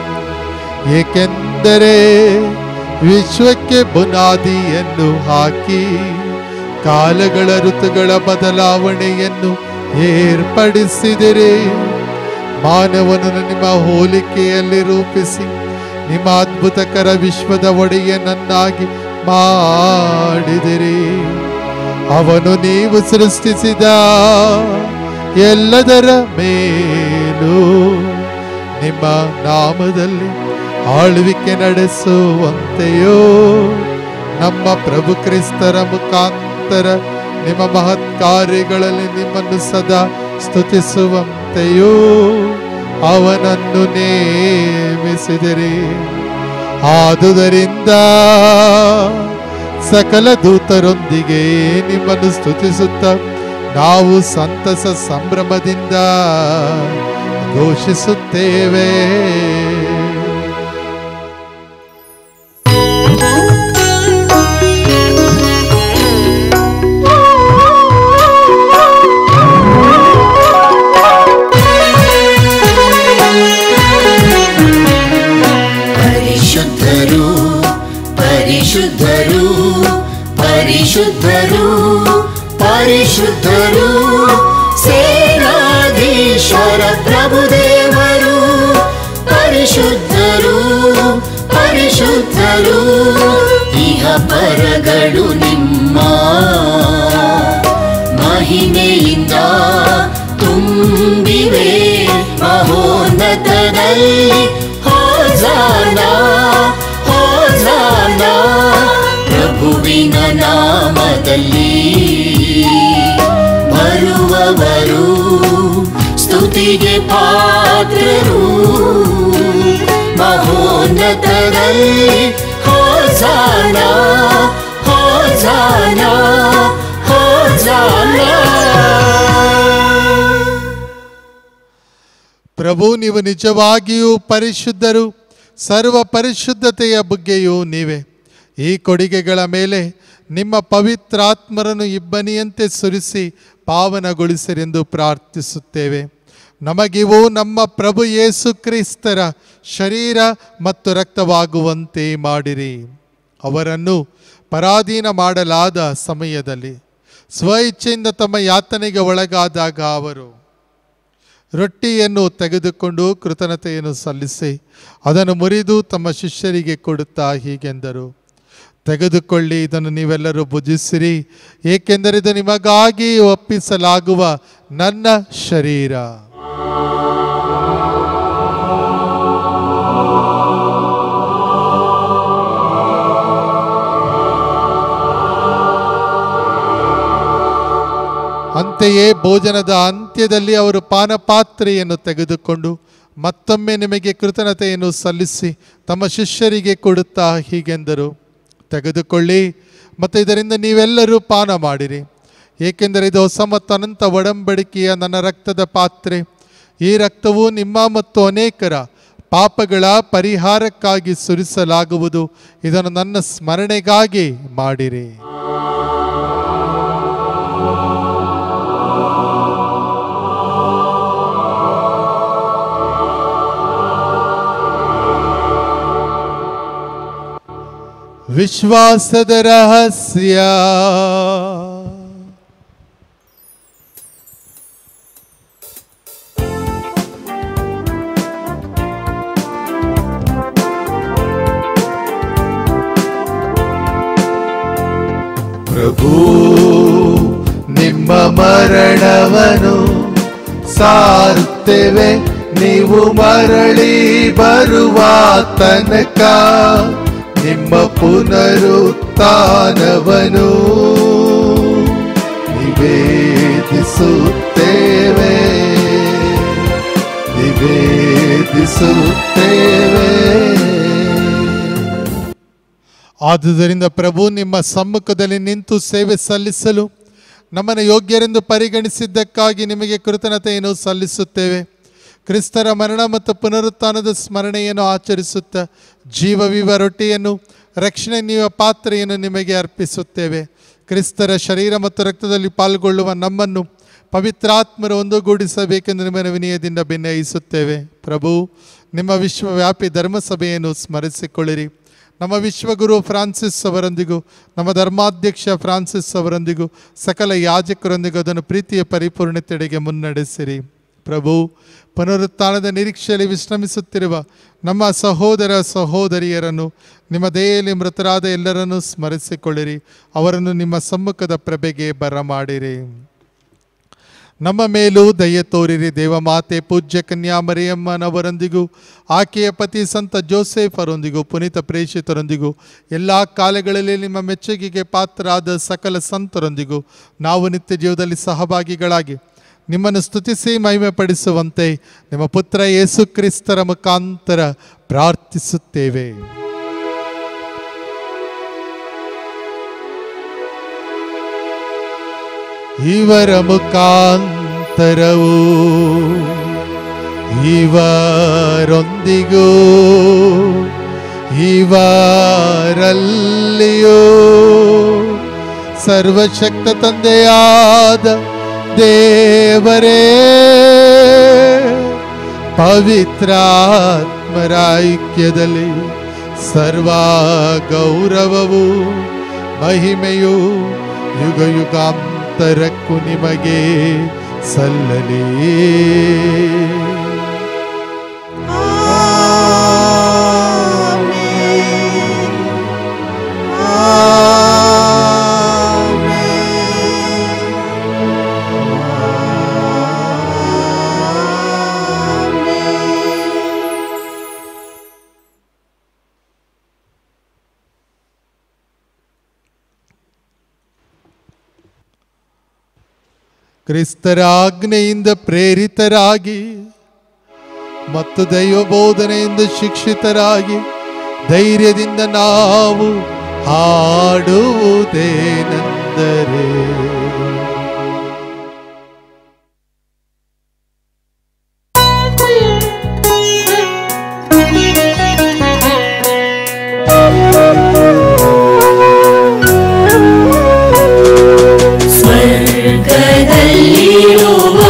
C: ಏಕೆಂದರೆ ವಿಶ್ವಕ್ಕೆ ಬುನಾದಿಯನ್ನು ಹಾಕಿ ಕಾಲಗಳ ಋತುಗಳ ಬದಲಾವಣೆಯನ್ನು ಏರ್ಪಡಿಸಿದಿರಿ ಮಾನವನನ್ನು ನಿಮ್ಮ ಹೋಲಿಕೆಯಲ್ಲಿ ರೂಪಿಸಿ ನಿಮ್ಮ ಅದ್ಭುತಕರ ವಿಶ್ವದ ಒಡೆಯನನ್ನಾಗಿ ಮಾಡಿದಿರಿ ಅವನು ನೀವು ಸೃಷ್ಟಿಸಿದ ಎಲ್ಲದರ ಮೇಲೂ ನಿಮ್ಮ ನಾಮದಲ್ಲಿ ಆಳ್ವಿಕೆ ನಡೆಸುವಂತೆಯೋ ನಮ್ಮ ಪ್ರಭು ಕ್ರಿಸ್ತರ ಮುಖಾಂತರ ನಿಮ್ಮ ಮಹತ್ ಕಾರ್ಯಗಳಲ್ಲಿ ನಿಮ್ಮನ್ನು ಸದಾ ಸ್ತುತಿಸುವಂತೆಯೋ ಅವನನ್ನು ನೇಮಿಸಿದಿರಿ ಆದುದರಿಂದ ಸಕಲ ದೂತರೊಂದಿಗೆ ನಿಮ್ಮನ್ನು ಸ್ತುತಿಸುತ್ತ ನಾವು ಸಂತಸ ಸಂಭ್ರಮದಿಂದ ಘೋಷಿಸುತ್ತೇವೆ
A: ಪರಿಶುದ್ಧರು ಪರಿಶುದ್ಧರು ಪರಿಶುದ್ಧರು ಪರಿಶುದ್ಧರು ಸೇನಾಧೀಶ್ವರ ಪ್ರಭುದೇವರು ಪರಿಶುದ್ಧರು ಪರಿಶುದ್ಧರು ಇಹ ಪರಗಳು ನಿಮ್ಮ ಮಹಿಮೆಯಿಂದ ತುಂಬಿವೆ ಮಹೋನ್ನತದಲ್ಲಿ ಹೋಜಾನ ಹೋಜಾನ ಪ್ರಭುವಿನ ನಾಮದಲ್ಲಿ ಬರುವವರು ಸ್ತುತಿಗೆ ಪಾತ್ರರು ಮಹೋನ್ನತದಲ್ಲಿ ಹೋಜಾನ ಹೋಜಾನ ಹೋಜಾನ
C: ಪ್ರಭು ನೀವು ನಿಜವಾಗಿಯೂ ಪರಿಶುದ್ಧರು ಸರ್ವ ಪರಿಶುದ್ಧತೆಯ ಬಗ್ಗೆಯೂ ನೀವೇ ಈ ಕೊಡುಗೆಗಳ ಮೇಲೆ ನಿಮ್ಮ ಪವಿತ್ರಾತ್ಮರನ್ನು ಇಬ್ಬನಿಯಂತೆ ಸುರಿಸಿ ಪಾವನಗೊಳಿಸಿರೆಂದು ಪ್ರಾರ್ಥಿಸುತ್ತೇವೆ ನಮಗಿವು ನಮ್ಮ ಪ್ರಭು ಯೇಸು ಕ್ರಿಸ್ತರ ಶರೀರ ಮತ್ತು ರಕ್ತವಾಗುವಂತೆ ಮಾಡಿರಿ ಅವರನ್ನು ಪರಾಧೀನ ಮಾಡಲಾದ ಸಮಯದಲ್ಲಿ ಸ್ವ ಇಚ್ಛೆಯಿಂದ ತಮ್ಮ ಯಾತನೆಗೆ ಒಳಗಾದಾಗ ಅವರು ರೊಟ್ಟಿಯನ್ನು ತೆಗೆದುಕೊಂಡು ಕೃತಜ್ಞತೆಯನ್ನು ಸಲ್ಲಿಸಿ ಅದನ್ನು ಮುರಿದು ತಮ್ಮ ಶಿಷ್ಯರಿಗೆ ಕೊಡುತ್ತಾ ಹೀಗೆಂದರು ತೆಗೆದುಕೊಳ್ಳಿ ಇದನ್ನು ನೀವೆಲ್ಲರೂ ಭುಜಿಸಿರಿ ಏಕೆಂದರೆ ಇದು ನಿಮಗಾಗಿ ಒಪ್ಪಿಸಲಾಗುವ ನನ್ನ ಶರೀರ ಅಂತೆಯೇ ಭೋಜನದ ಅಂತ್ಯದಲ್ಲಿ ಅವರು ಪಾನಪಾತ್ರೆಯನ್ನು ತೆಗೆದುಕೊಂಡು ಮತ್ತೊಮ್ಮೆ ನಿಮಗೆ ಕೃತಜ್ಞತೆಯನ್ನು ಸಲ್ಲಿಸಿ ತಮ್ಮ ಶಿಷ್ಯರಿಗೆ ಕೊಡುತ್ತಾ ಹೀಗೆಂದರು ತೆಗೆದುಕೊಳ್ಳಿ ಮತ್ತು ಇದರಿಂದ ನೀವೆಲ್ಲರೂ ಪಾನ ಮಾಡಿರಿ ಏಕೆಂದರೆ ಇದು ಹೊಸ ಮತ್ತು ಅನಂತ ಒಡಂಬಡಿಕೆಯ ನನ್ನ ರಕ್ತದ ಪಾತ್ರೆ ಈ ರಕ್ತವು ನಿಮ್ಮ ಮತ್ತು ಅನೇಕರ ಪಾಪಗಳ ಪರಿಹಾರಕ್ಕಾಗಿ ಸುರಿಸಲಾಗುವುದು ಇದನ್ನು ನನ್ನ ಸ್ಮರಣೆಗಾಗಿ ಮಾಡಿರಿ ವಿಶ್ವಾಸದ ರಹಸ್ಯ ಪ್ರಭು ನಿಮ್ಮ ಮರಣವನು ಸಾರುತ್ತೇವೆ ನೀವು ಮರಳಿ ಬರುವ ತನಕ ನಿಮ್ಮ ಪುನರುತ್ಥಾನವನು ನಿವೇದಿಸುತ್ತೇವೆ ನಿವೇದಿಸುತ್ತೇವೆ ಆದುದರಿಂದ ಪ್ರಭು ನಿಮ್ಮ ಸಮ್ಮುಖದಲ್ಲಿ ನಿಂತು ಸೇವೆ ಸಲ್ಲಿಸಲು ನಮ್ಮನ್ನು ಯೋಗ್ಯರೆಂದು ಪರಿಗಣಿಸಿದ್ದಕ್ಕಾಗಿ ನಿಮಗೆ ಕೃತಜ್ಞತೆಯನ್ನು ಸಲ್ಲಿಸುತ್ತೇವೆ ಕ್ರಿಸ್ತರ ಮರಣ ಮತ್ತು ಪುನರುತ್ಥಾನದ ಸ್ಮರಣೆಯನ್ನು ಆಚರಿಸುತ್ತಾ ಜೀವವಿವ ರೊಟ್ಟಿಯನ್ನು ರಕ್ಷಣೆ ನೀವ ಪಾತ್ರೆಯನ್ನು ನಿಮಗೆ ಅರ್ಪಿಸುತ್ತೇವೆ ಕ್ರಿಸ್ತರ ಶರೀರ ಮತ್ತು ರಕ್ತದಲ್ಲಿ ಪಾಲ್ಗೊಳ್ಳುವ ನಮ್ಮನ್ನು ಪವಿತ್ರಾತ್ಮರು ಒಂದುಗೂಡಿಸಬೇಕೆಂದು ನಿಮ್ಮನ್ನು ವಿನಯದಿಂದ ಭಿನ್ನಯಿಸುತ್ತೇವೆ ಪ್ರಭು ನಿಮ್ಮ ವಿಶ್ವವ್ಯಾಪಿ ಧರ್ಮಸಭೆಯನ್ನು ಸ್ಮರಿಸಿಕೊಳ್ಳಿರಿ ನಮ್ಮ ವಿಶ್ವಗುರು ಫ್ರಾನ್ಸಿಸ್ ಅವರೊಂದಿಗೂ ನಮ್ಮ ಧರ್ಮಾಧ್ಯಕ್ಷ ಫ್ರಾನ್ಸಿಸ್ ಅವರೊಂದಿಗೂ ಸಕಲ ಯಾಜಕರೊಂದಿಗೂ ಅದನ್ನು ಪ್ರೀತಿಯ ಪರಿಪೂರ್ಣತೆಡೆಗೆ ಮುನ್ನಡೆಸಿರಿ ಪ್ರಭು ಪುನರುತ್ಥಾನದ ನಿರೀಕ್ಷೆಯಲ್ಲಿ ವಿಶ್ರಮಿಸುತ್ತಿರುವ ನಮ್ಮ ಸಹೋದರ ಸಹೋದರಿಯರನ್ನು ನಿಮ್ಮ ದಯೆಯಲ್ಲಿ ಮೃತರಾದ ಎಲ್ಲರನ್ನೂ ಸ್ಮರಿಸಿಕೊಳ್ಳಿರಿ ಅವರನ್ನು ನಿಮ್ಮ ಸಮ್ಮುಖದ ಪ್ರಭೆಗೆ ಬರಮಾಡಿರಿ ನಮ್ಮ ಮೇಲೂ ದಯೆ ತೋರಿರಿ ದೇವಮಾತೆ ಪೂಜ್ಯ ಕನ್ಯಾ ಮರಿಯಮ್ಮನವರೊಂದಿಗೂ ಆಕೆಯ ಪತಿ ಸಂತ ಜೋಸೆಫ್ ಅವರೊಂದಿಗೂ ಪುನೀತ ಪ್ರೇಷಿತರೊಂದಿಗೂ ಎಲ್ಲ ಕಾಲಗಳಲ್ಲಿ ನಿಮ್ಮ ಮೆಚ್ಚುಗೆಗೆ ಪಾತ್ರರಾದ ಸಕಲ ಸಂತರೊಂದಿಗೂ ನಾವು ನಿತ್ಯ ಜೀವದಲ್ಲಿ ಸಹಭಾಗಿಗಳಾಗಿ ನಿಮ್ಮನ್ನು ಸ್ತುತಿಸಿ ಮಹಿಮೆ ಪಡಿಸುವಂತೆ ನಿಮ್ಮ ಪುತ್ರ ಯೇಸು ಕ್ರಿಸ್ತರ ಮುಖಾಂತರ ಪ್ರಾರ್ಥಿಸುತ್ತೇವೆ ಇವರ ಮುಖಾಂತರವು ಇವರೊಂದಿಗೂ ಇವರಲ್ಲಿಯೂ ಸರ್ವಶಕ್ತ ತಂದೆಯಾದ ದೇವರೇ ಪವಿತ್ರಾತ್ಮರ ಐಕ್ಯದಲ್ಲಿ ಸರ್ವ ಗೌರವವು ಮಹಿಮೆಯು ಯುಗ ಯುಗಾಂತರಕ್ಕೂ ನಿಮಗೆ ಸಲ್ಲಲಿ ಕ್ರಿಸ್ತರ ಆಜ್ಞೆಯಿಂದ ಪ್ರೇರಿತರಾಗಿ ಮತ್ತು ದೈವ ಬೋಧನೆಯಿಂದ ಶಿಕ್ಷಿತರಾಗಿ ಧೈರ್ಯದಿಂದ ನಾವು ಹಾಡುವುದೇನೆಂದರೆ
A: ಸ್ವರ್ಗದಲ್ಲಿರುವ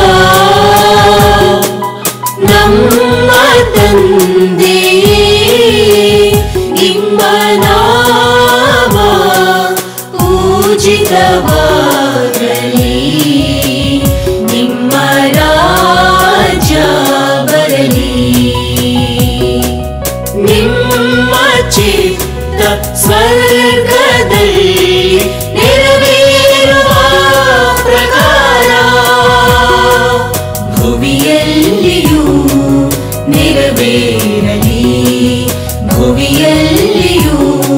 A: ನಮ್ಮ ತಂದೆಯೇ ನಿಮ್ಮ ನಾಮ ಪೂಜಿತವಾಗಲಿ ನಿಮ್ಮ ರಾಜ್ಯ ಬರಲಿ ನಿಮ್ಮ ಚಿತ್ತ ಸ್ವರ್ಗದಲ್ಲಿ ನೆರವೇರುವ ಪ್ರಕಾರ ಭುವಿಯಲ್ಲಿಯೂ ನೆರವೇರಲಿ ಭುವಿಯಲ್ಲಿಯೂ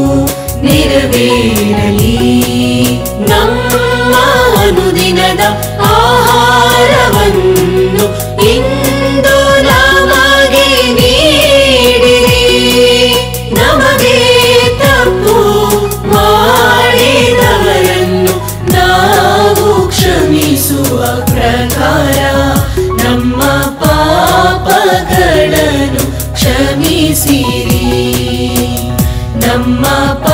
A: ನೆರವೇರಲಿ ನಮ್ಮ ಅನುದಿನದ ಆಹಾರವನ್ನು ಇಂದು ನಮಗೆ ನೀಡಿರಿ ನಮಗೆ ತಪ್ಪು ಮಾಡಿದವರನ್ನು ನಾವು ಕ್ಷಮಿಸುವ ಪ್ರಕಾರ ನಮ್ಮ ಪಾಪಗಳನ್ನು ಕ್ಷಮಿಸಿರಿ ನಮ್ಮ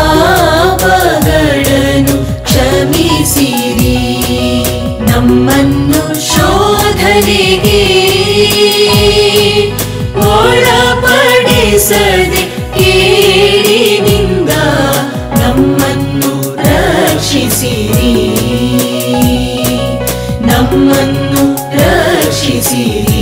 A: ಪಾಪಗಳನ್ನು ಕ್ಷಮಿಸಿರಿ ನಮ್ಮನ್ನು ಶೋಧನೆಗೆ ಒಳಪಡಿಸದೆ ಕೇಳಿನಿಂದ ನಮ್ಮನ್ನು ರಕ್ಷಿಸಿರಿ ನಮ್ಮನ್ನು ರಕ್ಷಿಸಿರಿ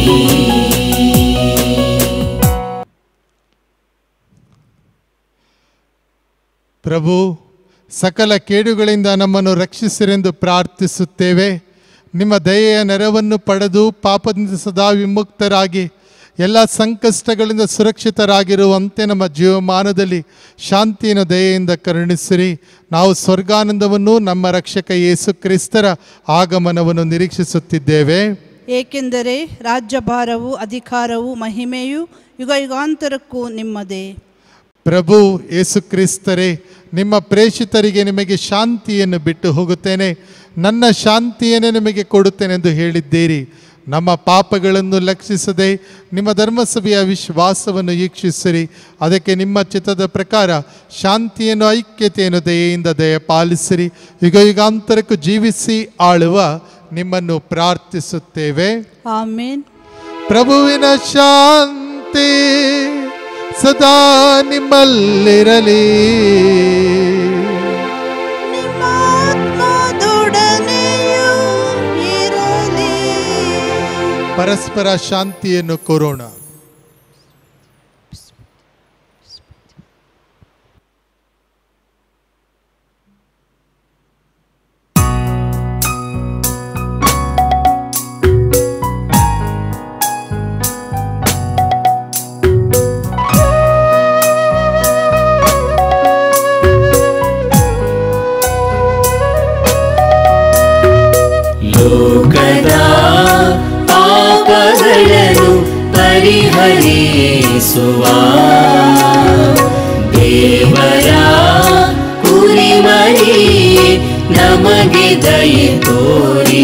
C: ಪ್ರಭು ಸಕಲ ಕೇಡುಗಳಿಂದ ನಮ್ಮನ್ನು ರಕ್ಷಿಸಿರೆಂದು ಪ್ರಾರ್ಥಿಸುತ್ತೇವೆ ನಿಮ್ಮ ದಯೆಯ ನೆರವನ್ನು ಪಡೆದು ಪಾಪದಿಂದ ಸದಾ ವಿಮುಕ್ತರಾಗಿ ಎಲ್ಲ ಸಂಕಷ್ಟಗಳಿಂದ ಸುರಕ್ಷಿತರಾಗಿರುವಂತೆ ನಮ್ಮ ಜೀವಮಾನದಲ್ಲಿ ಶಾಂತಿಯನ್ನು ದಯೆಯಿಂದ ಕರುಣಿಸಿರಿ ನಾವು ಸ್ವರ್ಗಾನಂದವನ್ನು ನಮ್ಮ ರಕ್ಷಕ ಯೇಸು ಕ್ರಿಸ್ತರ ಆಗಮನವನ್ನು ನಿರೀಕ್ಷಿಸುತ್ತಿದ್ದೇವೆ
D: ಏಕೆಂದರೆ ರಾಜ್ಯಭಾರವು ಅಧಿಕಾರವು ಮಹಿಮೆಯು ಯುಗ ಯುಗಾಂತರಕ್ಕೂ ನಿಮ್ಮದೇ
C: ಪ್ರಭು ಯೇಸು ಕ್ರಿಸ್ತರೇ ನಿಮ್ಮ ಪ್ರೇಷಿತರಿಗೆ ನಿಮಗೆ ಶಾಂತಿಯನ್ನು ಬಿಟ್ಟು ಹೋಗುತ್ತೇನೆ ನನ್ನ ಶಾಂತಿಯನ್ನೇ ನಿಮಗೆ ಕೊಡುತ್ತೇನೆಂದು ಹೇಳಿದ್ದೀರಿ ನಮ್ಮ ಪಾಪಗಳನ್ನು ಲಕ್ಷಿಸದೆ ನಿಮ್ಮ ಧರ್ಮಸಭೆಯ ವಿಶ್ವಾಸವನ್ನು ವೀಕ್ಷಿಸಿರಿ ಅದಕ್ಕೆ ನಿಮ್ಮ ಚಿತ್ತದ ಪ್ರಕಾರ ಶಾಂತಿಯನ್ನು ಐಕ್ಯತೆಯನ್ನು ದಯೆಯಿಂದ ದಯ ಪಾಲಿಸಿರಿ ಯುಗ ಯುಗಾಂತರಕ್ಕೂ ಜೀವಿಸಿ ಆಳುವ ನಿಮ್ಮನ್ನು ಪ್ರಾರ್ಥಿಸುತ್ತೇವೆ
D: ಆಮೇನ್
C: ಪ್ರಭುವಿನ ಶಾಂತಿ ಸದಾ ನಿಮ್ಮಲ್ಲಿರಲಿ
D: ಆತ್ಮದೊಡನೆಯೂ ಇರಲಿ
C: ಪರಸ್ಪರ ಶಾಂತಿಯನ್ನು ಕೋರೋಣ
A: ಲೋಕದ ಪಾಪಗಳನ್ನು ಪರಿಹರಿಸುವ ದೇವರ ಕುರಿಮರಿ ನಮಗೆ ದಯೆ ತೋರಿ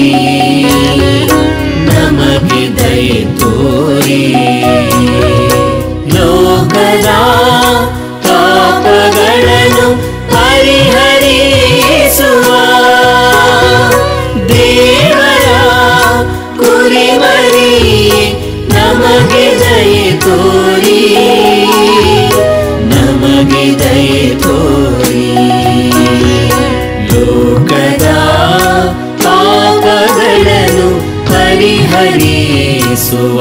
A: ನಮಗೆ ದಯೆ ತೋರಿ ಲೋಕದ ಪಾಪಗಳನ್ನು ಪರಿಹರಿಸುವ ದೇವರ ಕುರಿಮರಿ ನಮಗೆ ದಯೆ ತೋರಿ ನಮಗೆ ದಯೆ ತೋರಿ ಲೋಕದ ಪಾಪಗಳನ್ನು ಪರಿಹರಿಸುವ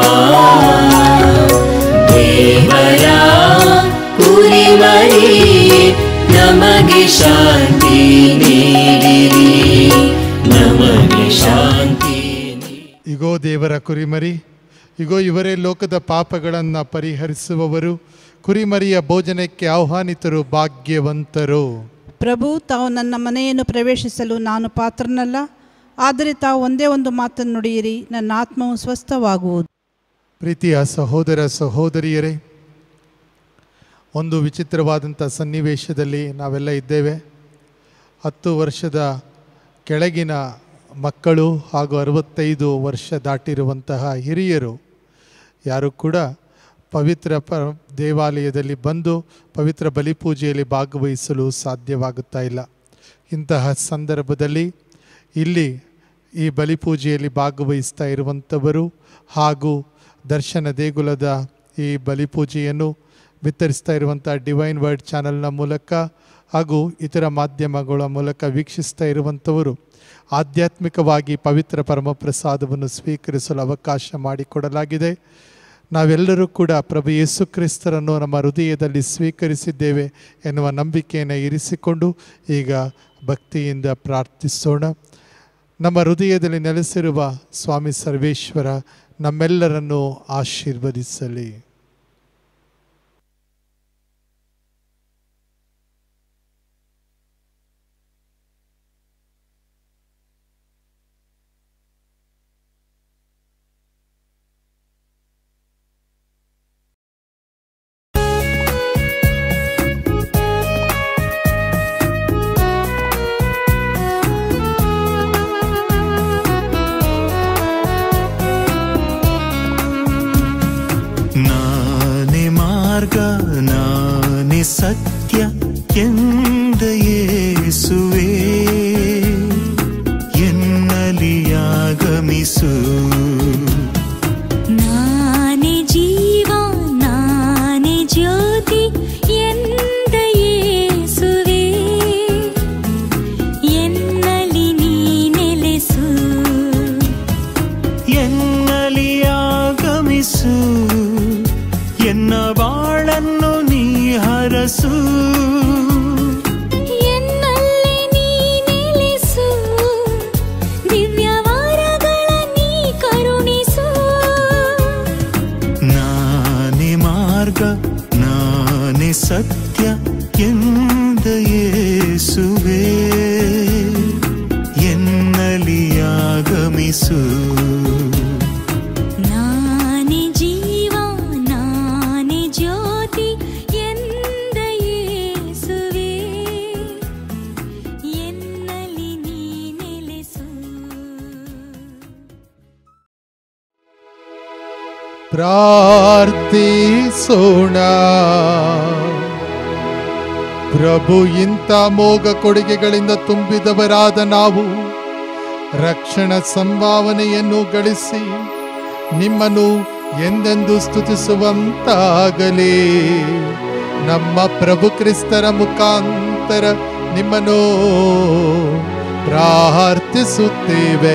A: ದೇವರ ಕುರಿಮರಿ ನಮಗೆ ಶಾಂತಿ ನೀಡಿರಿ ನಮಗೆ ಶಾಂತಿ ನೀಡಿರಿ.
C: ಇಗೋ ದೇವರ ಕುರಿಮರಿ ಇಗೋ ಇವರೇ ಲೋಕದ ಪಾಪಗಳನ್ನು ಪರಿಹರಿಸುವವರು ಕುರಿಮರಿಯ ಭೋಜನಕ್ಕೆ ಆಹ್ವಾನಿತರು ಭಾಗ್ಯವಂತರು
D: ಪ್ರಭು ತಾವು ನನ್ನ ಮನೆಯನ್ನು ಪ್ರವೇಶಿಸಲು ನಾನು ಪಾತ್ರನಲ್ಲ ಆದರೆ ತಾವು ಒಂದೇ ಒಂದು ಮಾತನ್ನು ನುಡಿಯಿರಿ ನನ್ನ ಆತ್ಮವು ಸ್ವಸ್ಥವಾಗುವುದು
C: ಪ್ರೀತಿಯ ಸಹೋದರ ಸಹೋದರಿಯರೇ ಒಂದು ವಿಚಿತ್ರವಾದಂಥ ಸನ್ನಿವೇಶದಲ್ಲಿ ನಾವೆಲ್ಲ ಇದ್ದೇವೆ ಹತ್ತು ವರ್ಷದ ಕೆಳಗಿನ ಮಕ್ಕಳು ಹಾಗೂ ಅರವತ್ತೈದು ವರ್ಷ ದಾಟಿರುವಂತಹ ಹಿರಿಯರು ಯಾರು ಕೂಡ ಪವಿತ್ರ ಪ ದೇವಾಲಯದಲ್ಲಿ ಬಂದು ಪವಿತ್ರ ಬಲಿಪೂಜೆಯಲ್ಲಿ ಭಾಗವಹಿಸಲು ಸಾಧ್ಯವಾಗುತ್ತಾ ಇಲ್ಲ ಇಂತಹ ಸಂದರ್ಭದಲ್ಲಿ ಇಲ್ಲಿ ಈ ಬಲಿಪೂಜೆಯಲ್ಲಿ ಭಾಗವಹಿಸ್ತಾ ಇರುವಂಥವರು ಹಾಗೂ ದರ್ಶನ ದೇಗುಲದ ಈ ಬಲಿಪೂಜೆಯನ್ನು ವಿತರಿಸ್ತಾ ಇರುವಂಥ ಡಿವೈನ್ ವರ್ಡ್ ಚಾನಲ್ನ ಮೂಲಕ ಹಾಗೂ ಇತರ ಮಾಧ್ಯಮಗಳ ಮೂಲಕ ವೀಕ್ಷಿಸ್ತಾ ಇರುವಂಥವರು ಆಧ್ಯಾತ್ಮಿಕವಾಗಿ ಪವಿತ್ರ ಪರಮಪ್ರಸಾದವನ್ನು ಸ್ವೀಕರಿಸಲು ಅವಕಾಶ ಮಾಡಿಕೊಡಲಾಗಿದೆ ನಾವೆಲ್ಲರೂ ಕೂಡ ಪ್ರಭು ಯೇಸು ಕ್ರಿಸ್ತರನ್ನು ನಮ್ಮ ಹೃದಯದಲ್ಲಿ ಸ್ವೀಕರಿಸಿದ್ದೇವೆ ಎನ್ನುವ ನಂಬಿಕೆಯನ್ನು ಇರಿಸಿಕೊಂಡು ಈಗ ಭಕ್ತಿಯಿಂದ ಪ್ರಾರ್ಥಿಸೋಣ ನಮ್ಮ ಹೃದಯದಲ್ಲಿ ನೆಲೆಸಿರುವ ಸ್ವಾಮಿ ಸರ್ವೇಶ್ವರ ನಮ್ಮೆಲ್ಲರನ್ನು ಆಶೀರ್ವದಿಸಲಿ
F: ನಾನೇ ಮಾರ್ಗ ನಾನೇ ಸತ್ಯ ಎಂದ ಯೇಸುವೆ ಎನ್ನಲಿ ಆಗಮಿಸು
B: ನಾನೇ ಜೀವ ನಾನೇ ಜ್ಯೋತಿ ಎಂದ ಯೇಸುವೆ ಎನ್ನಲಿ ನೀ ನೆಲೆಸು
F: ಎನ್ನಲಿ ಆಗಮಿಸು ಎನ್ನ ಬಾಳನ್ನು ನೀ ಹರಸು
B: ಎನ್ನಲ್ಲಿ ನೀ ನೆಲೆಸು ದಿವ್ಯವಾರಗಳ ನೀ ಕರುಣಿಸು
F: ನಾನೇ ಮಾರ್ಗ ನಾನೇ ಸತ್ಯ ಎಂದ ಯೇಸುವೆ ಎನ್ನಲಿ ಆಗಮಿಸು
B: ನಾನೇ ಜೀವ ನಾನೇ ಜ್ಯೋತಿ ಎಂದ ಯೇಸುವೆ ಎನ್ನಲಿ ನೀ ನೆಲೆಸು
C: ಪ್ರಾರ್ಥಿಸೋಣ ಪ್ರಭು ಇಂಥ ಮೋಗ ಕೊಡುಗೆಗಳಿಂದ ತುಂಬಿದವರಾದ ನಾವು ರಕ್ಷಣಾ ಸಂಭಾವನೆಯನ್ನು ಗಳಿಸಿ ನಿಮ್ಮನ್ನು ಎಂದೆಂದು ಸ್ತುತಿಸುವಂತಾಗಲಿ ನಮ್ಮ ಪ್ರಭು ಕ್ರಿಸ್ತರ ಮುಖಾಂತರ ನಿಮ್ಮನ್ನು ಪ್ರಾರ್ಥಿಸುತ್ತೇವೆ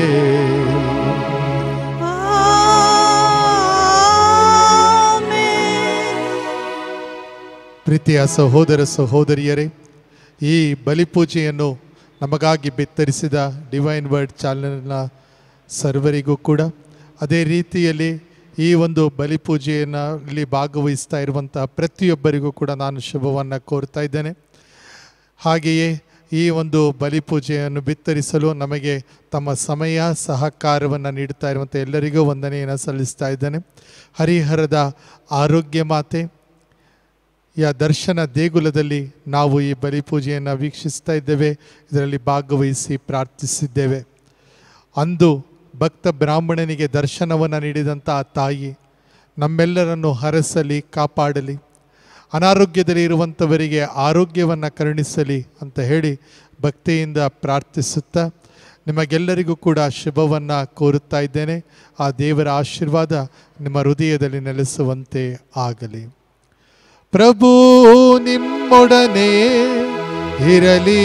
C: ಪ್ರೀತಿಯ ಸಹೋದರ ಸಹೋದರಿಯರೇ ಈ ಬಲಿಪೂಜೆಯನ್ನು ನಮಗಾಗಿ ಬಿತ್ತರಿಸಿದ ಡಿವೈನ್ ವರ್ಡ್ ಚಾನಲ್ನ ಸರ್ವರಿಗೂ ಕೂಡ ಅದೇ ರೀತಿಯಲ್ಲಿ ಈ ಒಂದು ಬಲಿಪೂಜೆಯನ್ನು ಇಲ್ಲಿ ಭಾಗವಹಿಸ್ತಾ ಇರುವಂಥ ಪ್ರತಿಯೊಬ್ಬರಿಗೂ ಕೂಡ ನಾನು ಶುಭವನ್ನು ಕೋರ್ತಾ ಇದ್ದೇನೆ ಹಾಗೆಯೇ ಈ ಒಂದು ಬಲಿಪೂಜೆಯನ್ನು ಬಿತ್ತರಿಸಲು ನಮಗೆ ತಮ್ಮ ಸಮಯ ಸಹಕಾರವನ್ನು ನೀಡ್ತಾ ಇರುವಂಥ ಎಲ್ಲರಿಗೂ ವಂದನೆಯನ್ನು ಸಲ್ಲಿಸ್ತಾ ಇದ್ದೇನೆ ಹರಿಹರದ ಆರೋಗ್ಯ ಮಾತೆ ಯ ದರ್ಶನ ದೇಗುಲದಲ್ಲಿ ನಾವು ಈ ಬಲಿಪೂಜೆಯನ್ನು ವೀಕ್ಷಿಸ್ತಾ ಇದ್ದೇವೆ ಇದರಲ್ಲಿ ಭಾಗವಹಿಸಿ ಪ್ರಾರ್ಥಿಸಿದ್ದೇವೆ ಅಂದು ಭಕ್ತ ಬ್ರಾಹ್ಮಣನಿಗೆ ದರ್ಶನವನ್ನು ನೀಡಿದಂಥ ಆ ತಾಯಿ ನಮ್ಮೆಲ್ಲರನ್ನು ಹರಸಲಿ ಕಾಪಾಡಲಿ ಅನಾರೋಗ್ಯದಲ್ಲಿ ಇರುವಂಥವರಿಗೆ ಆರೋಗ್ಯವನ್ನು ಕರುಣಿಸಲಿ ಅಂತ ಹೇಳಿ ಭಕ್ತಿಯಿಂದ ಪ್ರಾರ್ಥಿಸುತ್ತಾ ನಿಮಗೆಲ್ಲರಿಗೂ ಕೂಡ ಶುಭವನ್ನು ಕೋರುತ್ತಾ ಇದ್ದೇನೆ ಆ ದೇವರ ಆಶೀರ್ವಾದ ನಿಮ್ಮ ಹೃದಯದಲ್ಲಿ ನೆಲೆಸುವಂತೆ ಆಗಲಿ ಪ್ರಭು ನಿಮ್ಮೊಡನೆ ಇರಲಿ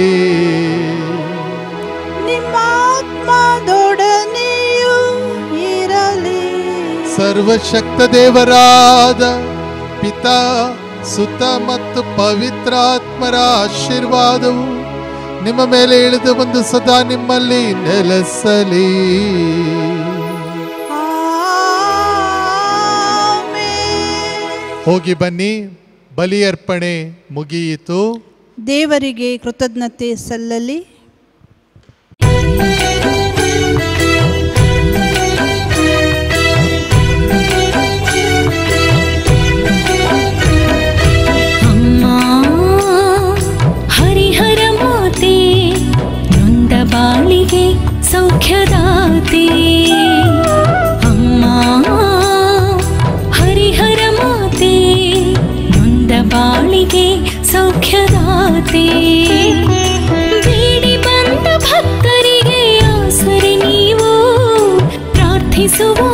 D: ನಿಮ್ಮ ಆತ್ಮದೊಡನೆಯೂ ಇರಲಿ
C: ಸರ್ವಶಕ್ತ ದೇವರಾದ ಪಿತಾ ಸುತ ಮತ್ತು ಪವಿತ್ರಾತ್ಮರ ಆಶೀರ್ವಾದವು ನಿಮ್ಮ ಮೇಲೆ ಇಳಿದು ಬಂದು ಸದಾ ನಿಮ್ಮಲ್ಲಿ ನೆಲೆಸಲಿ
D: ಆಮೆನ್.
C: ಹೋಗಿ ಬನ್ನಿ ಬಲಿ ಅರ್ಪಣೆ ಮುಗಿಯಿತು
D: ದೇವರಿಗೆ ಕೃತಜ್ಞತೆ ಸಲ್ಲಲಿ
B: ಅಮ್ಮ ಹರಿಹರ ಮಾತೆ ನೊಂದ ಬಾಳಿಗೆ ಸೌಖ್ಯದಾತೆ ಅಮ್ಮ ಹರಿಹರ ಮಾತೆ ನೊಂದ ಬಾಳಿಗೆ ಸೌಖ್ಯದಾತೆ ಬೇಡಿ ಬಂದ ಭಕ್ತರಿಗೆ ಆಸರೆ ನೀವು ಪ್ರಾರ್ಥಿಸುವ